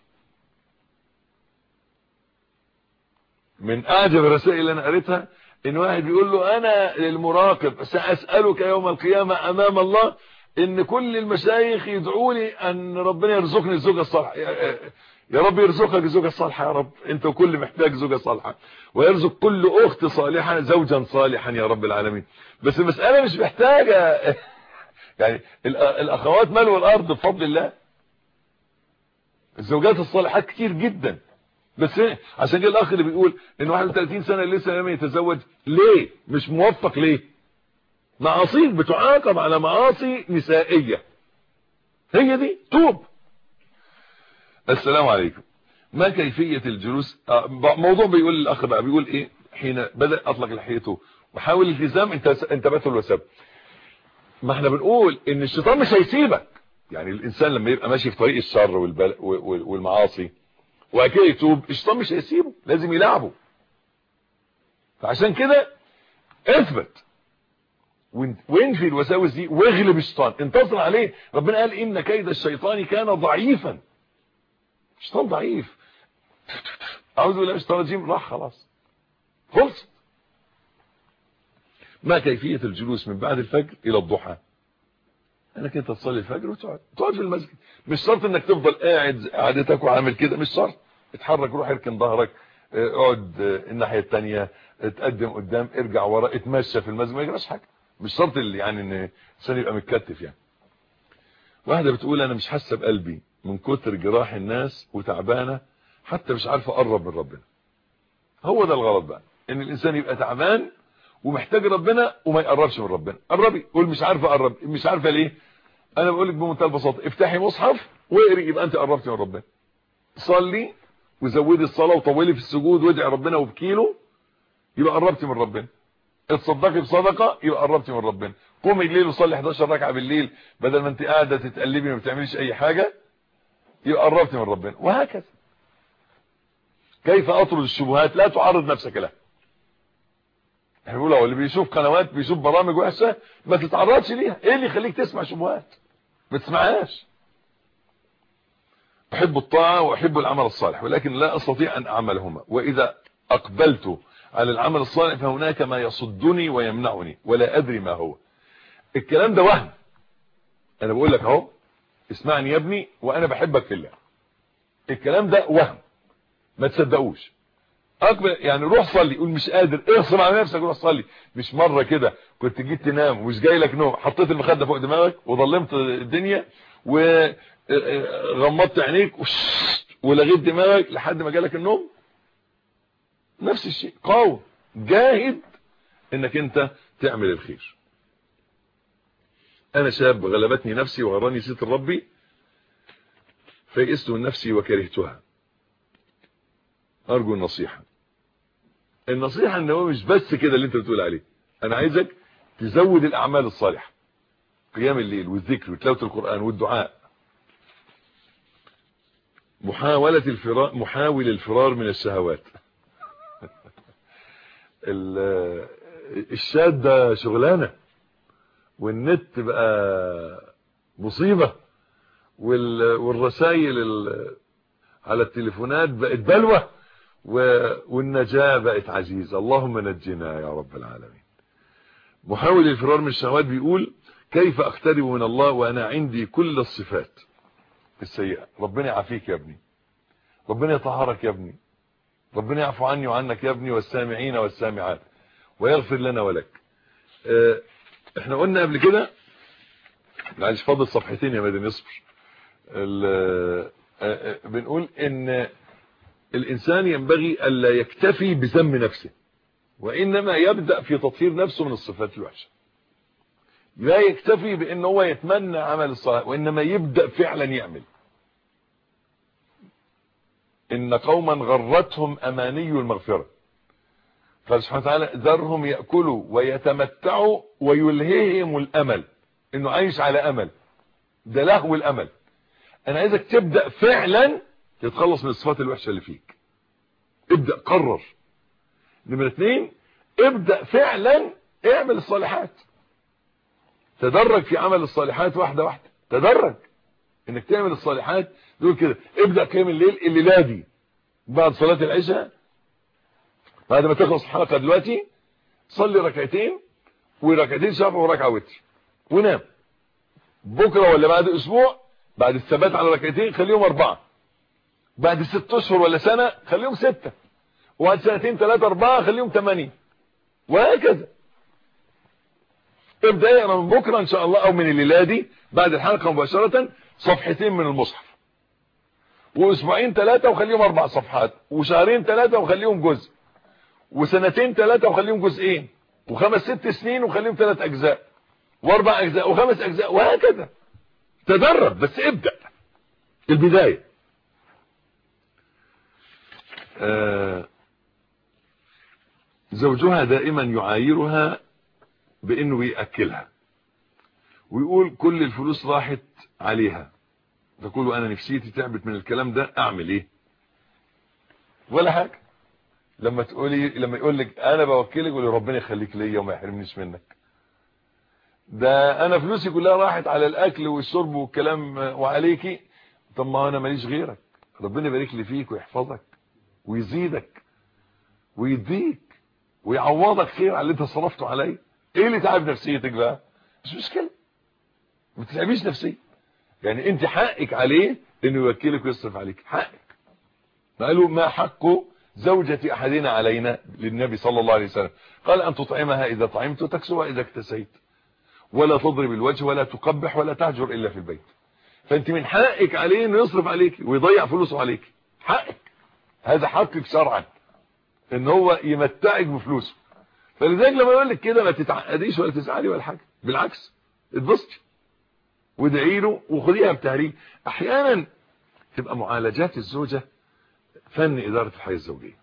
من اعجب الرسائل اللي انا قريتها ان واحد بيقول له انا للمراقب ساسالك يوم القيامه امام الله ان كل المشايخ يدعوا لي ان ربنا يرزقني الزوجه الصالحه يا رب يرزقك الزوجه الصالحه يا رب انت وكل محتاج زوجه صالحه ويرزق كل اخت صالحه زوجا صالحا يا رب العالمين بس المساله مش محتاجه يعني الاخوات ملوا الارض بفضل الله الزوجات الصالحات كتير جدا بس عشان كده الاخ اللي بيقول ان 31 سنه لسه لم يتزوج ليه مش موفق ليه معاصيك بتعاقب على معاصي نسائية هي دي توب السلام عليكم ما كيفية الجلوس آه موضوع بيقول الاخ بقى بيقول ايه حين بدأ اطلق لحيته وحاول الالتزام انت انتبهت الوسب ما احنا بنقول ان الشيطان مش هيسيبك يعني الانسان لما يبقى ماشي في طريق الشر والبل... وال- والمعاصي وبعد كده يتوب الشيطان مش هيسيبه لازم يلعبه فعشان كده اثبت وان- وانفي الوساوس دي واغلب الشيطان انتصر عليه ربنا قال ان كيد الشيطان كان ضعيفا الشيطان ضعيف اعوذ بالله من الشيطان الرجيم راح خلاص خلص ما كيفية الجلوس من بعد الفجر الى الضحى انك انت تصلي الفجر وتقعد تقعد في المسجد مش شرط انك تفضل قاعد قعدتك وعامل كده مش شرط اتحرك روح اركن ظهرك اه، اقعد اه، الناحيه الثانيه اتقدم قدام ارجع ورا اتمشى في المسجد ما يجراش حاجه مش شرط اللي يعني ان الانسان يبقى متكتف يعني واحده بتقول انا مش حاسه بقلبي من كتر جراح الناس وتعبانه حتى مش عارفه اقرب من ربنا هو ده الغلط بقى ان الانسان يبقى تعبان ومحتاج ربنا وما يقربش من ربنا قربي قول مش عارفه اقرب مش عارفه ليه انا بقول لك بمنتهى البساطه افتحي مصحف واقري يبقى انت قربتي من ربنا صلي وزودي الصلاه وطولي في السجود وادعي ربنا وبكيله يبقى قربتي من ربنا اتصدقي بصدقه يبقى قربتي من ربنا قومي الليل وصلي 11 ركعه بالليل بدل ما انت قاعده تتقلبي وما بتعمليش اي حاجه يبقى قربتي من ربنا وهكذا كيف اطرد الشبهات لا تعرض نفسك لها احنا بنقول هو اللي بيشوف قنوات بيشوف برامج وحشه ما تتعرضش ليها ايه اللي يخليك تسمع شبهات ما تسمعهاش احب الطاعه واحب العمل الصالح ولكن لا استطيع ان اعملهما واذا اقبلت على العمل الصالح فهناك ما يصدني ويمنعني ولا ادري ما هو الكلام ده وهم انا بقول لك اهو اسمعني يا ابني وانا بحبك في الله الكلام ده وهم ما تصدقوش اقبل يعني روح صلي قول مش قادر اغصب على نفسك روح صلي مش مره كده كنت جيت تنام ومش جاي لك نوم حطيت المخده فوق دماغك وظلمت الدنيا وغمضت عينيك وش- ولغيت دماغك لحد ما جالك النوم نفس الشيء قاوم جاهد انك انت تعمل الخير انا شاب غلبتني نفسي وغراني ستر ربي فيئست من نفسي وكرهتها ارجو النصيحة النصيحة ان هو مش بس كده اللي انت بتقول عليه انا عايزك تزود الاعمال الصالحة قيام الليل والذكر وتلاوة القرآن والدعاء محاولة الفرار محاول الفرار من الشهوات ال- الشاد ده شغلانة والنت بقى مصيبة وال- والرسائل ال- على التليفونات بقت بلوى و- والنجاة بقت عزيزة اللهم نجنا يا رب العالمين محاول الفرار من الشهوات بيقول كيف اقترب من الله وانا عندي كل الصفات السيئة ربنا يعافيك يا ابني ربنا يطهرك يا ابني ربنا يعفو عني وعنك يا ابني والسامعين والسامعات ويغفر لنا ولك اه احنا قلنا قبل كده معلش فاضل صفحتين يا مدن اصبر ال- اه اه بنقول ان الانسان ينبغي الا يكتفي بذم نفسه وانما يبدأ في تطهير نفسه من الصفات الوحشة لا يكتفي بان هو يتمنى عمل الصلاة وانما يبدأ فعلا يعمل ان قوما غرتهم اماني المغفرة قال سبحانه وتعالى ذرهم يأكلوا ويتمتعوا ويلهيهم الامل انه عايش على امل ده لهو الامل انا عايزك تبدأ فعلا تتخلص من الصفات الوحشة اللي فيك ابدأ قرر نمرة اتنين ابدأ فعلا اعمل الصالحات تدرج في عمل الصالحات واحدة واحدة تدرج انك تعمل الصالحات دول كده ابدأ قيام الليل الليلة دي بعد صلاة العشاء بعد ما تخلص الحلقة دلوقتي صلي ركعتين وركعتين شفع وركعة وتر ونام بكرة ولا بعد اسبوع بعد الثبات على ركعتين خليهم اربعة بعد ست اشهر ولا سنة خليهم ستة وبعد سنتين ثلاثة اربعة خليهم ثمانية وهكذا ابدأ اقرا من بكرة ان شاء الله او من الليلة دي بعد الحلقة مباشرة صفحتين من المصحف واسبوعين ثلاثة وخليهم اربع صفحات وشهرين ثلاثة وخليهم جزء وسنتين ثلاثة وخليهم جزئين وخمس ست سنين وخليهم ثلاث اجزاء واربع اجزاء وخمس اجزاء وهكذا تدرب بس ابدأ البداية آه زوجها دائما يعايرها بانه بيأكلها ويقول كل الفلوس راحت عليها تقول انا نفسيتي تعبت من الكلام ده اعمل ايه ولا حاجه لما تقولي لما يقول لك انا بوكلك قولي ربنا يخليك ليا وما يحرمنيش منك ده انا فلوسي كلها راحت على الاكل والشرب والكلام وعليكي طب ما انا ماليش غيرك ربنا يبارك لي فيك ويحفظك ويزيدك ويديك ويعوضك خير على اللي انت صرفته عليا ايه اللي تعب نفسيتك بقى مش مشكله ما تتعبيش نفسيتك يعني انت حقك عليه انه يوكلك ويصرف عليك حقك قالوا ما حق زوجة احدنا علينا للنبي صلى الله عليه وسلم قال ان تطعمها اذا طعمت وتكسوها اذا اكتسيت ولا تضرب الوجه ولا تقبح ولا تهجر الا في البيت فانت من حقك عليه انه يصرف عليك ويضيع فلوسه عليك حقك هذا حقك شرعا ان هو يمتعك بفلوسه فلذلك لما يقول لك كده ما تتعقديش ولا تزعلي ولا حاجه بالعكس اتبسطي وادعي له وخديها بتهريج احيانا تبقى معالجات الزوجه فن اداره الحياه الزوجيه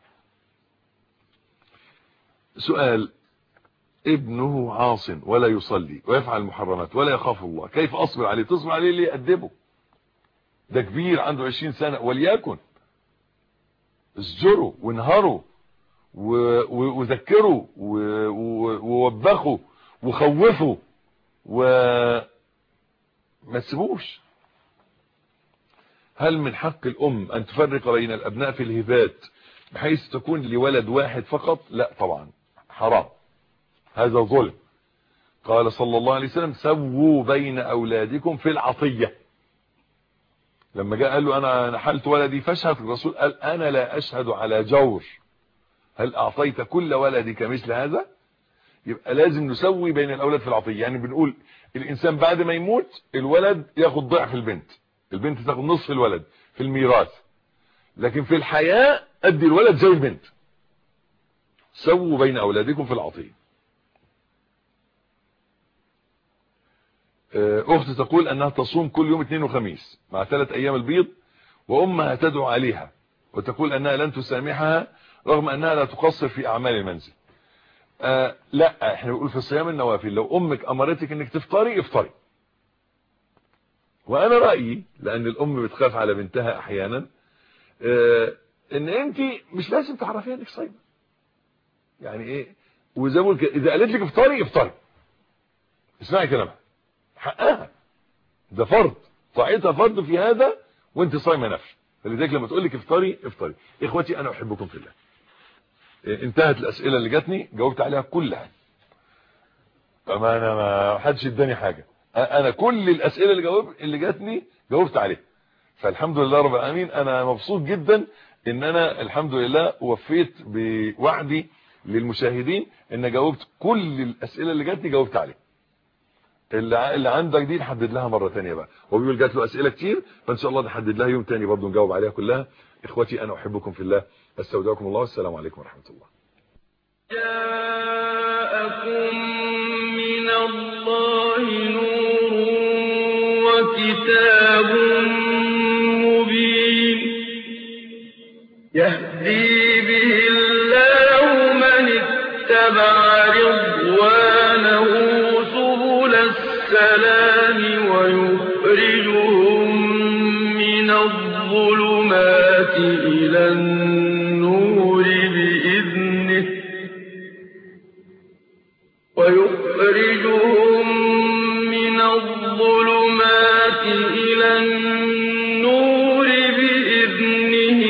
سؤال ابنه عاص ولا يصلي ويفعل المحرمات ولا يخاف الله كيف اصبر عليه تصبر عليه ليه ادبه ده كبير عنده 20 سنه وليكن اسجره وانهره وذكره ووبخه وخوفه وما تسيبوش هل من حق الام ان تفرق بين الابناء في الهبات بحيث تكون لولد واحد فقط لا طبعا حرام هذا ظلم قال صلى الله عليه وسلم سووا بين اولادكم في العطيه لما جاء قال له انا نحلت ولدي فاشهد الرسول قال انا لا اشهد على جور هل اعطيت كل ولدك مثل هذا يبقى لازم نسوي بين الاولاد في العطيه يعني بنقول الانسان بعد ما يموت الولد ياخد ضعف البنت البنت تاخد نصف الولد في الميراث لكن في الحياه ادي الولد زي البنت سووا بين اولادكم في العطيه اخت تقول انها تصوم كل يوم اثنين وخميس مع ثلاث ايام البيض وامها تدعو عليها وتقول انها لن تسامحها رغم انها لا تقصر في اعمال المنزل آه لا احنا بنقول في صيام النوافل لو امك امرتك انك تفطري افطري وانا رايي لان الام بتخاف على بنتها احيانا آه ان انت مش لازم تعرفيها انك صايمه يعني ايه وزي ما بقول اذا قالت لك افطري افطري اسمعي كلامها حقها ده فرض طاعتها فرض في هذا وانت صايمه نفس فلذلك لما تقول لك افطري افطري اخوتي انا احبكم في الله انتهت الاسئله اللي جاتني جاوبت عليها كلها فما انا ما حدش اداني حاجه انا كل الاسئله اللي جاوب اللي جاتني جاوبت عليها فالحمد لله رب العالمين انا مبسوط جدا ان انا الحمد لله وفيت بوعدي للمشاهدين ان جاوبت كل الاسئله اللي جاتني جاوبت عليها اللي اللي عندك دي نحدد لها مره ثانيه بقى هو بيقول جات له اسئله كتير فان شاء الله نحدد لها يوم ثاني برضه نجاوب عليها كلها اخوتي انا احبكم في الله استودعكم الله والسلام عليكم ورحمه الله جاءكم من الله نور وكتاب مبين يهدي به الله من اتبع رضوانه سبل السلام ويخرجهم من الظلمات إلى النور بإذنه ويخرجهم من الظلمات إلى النور بإذنه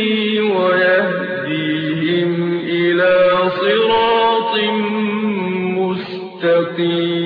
ويهديهم إلى صراط مستقيم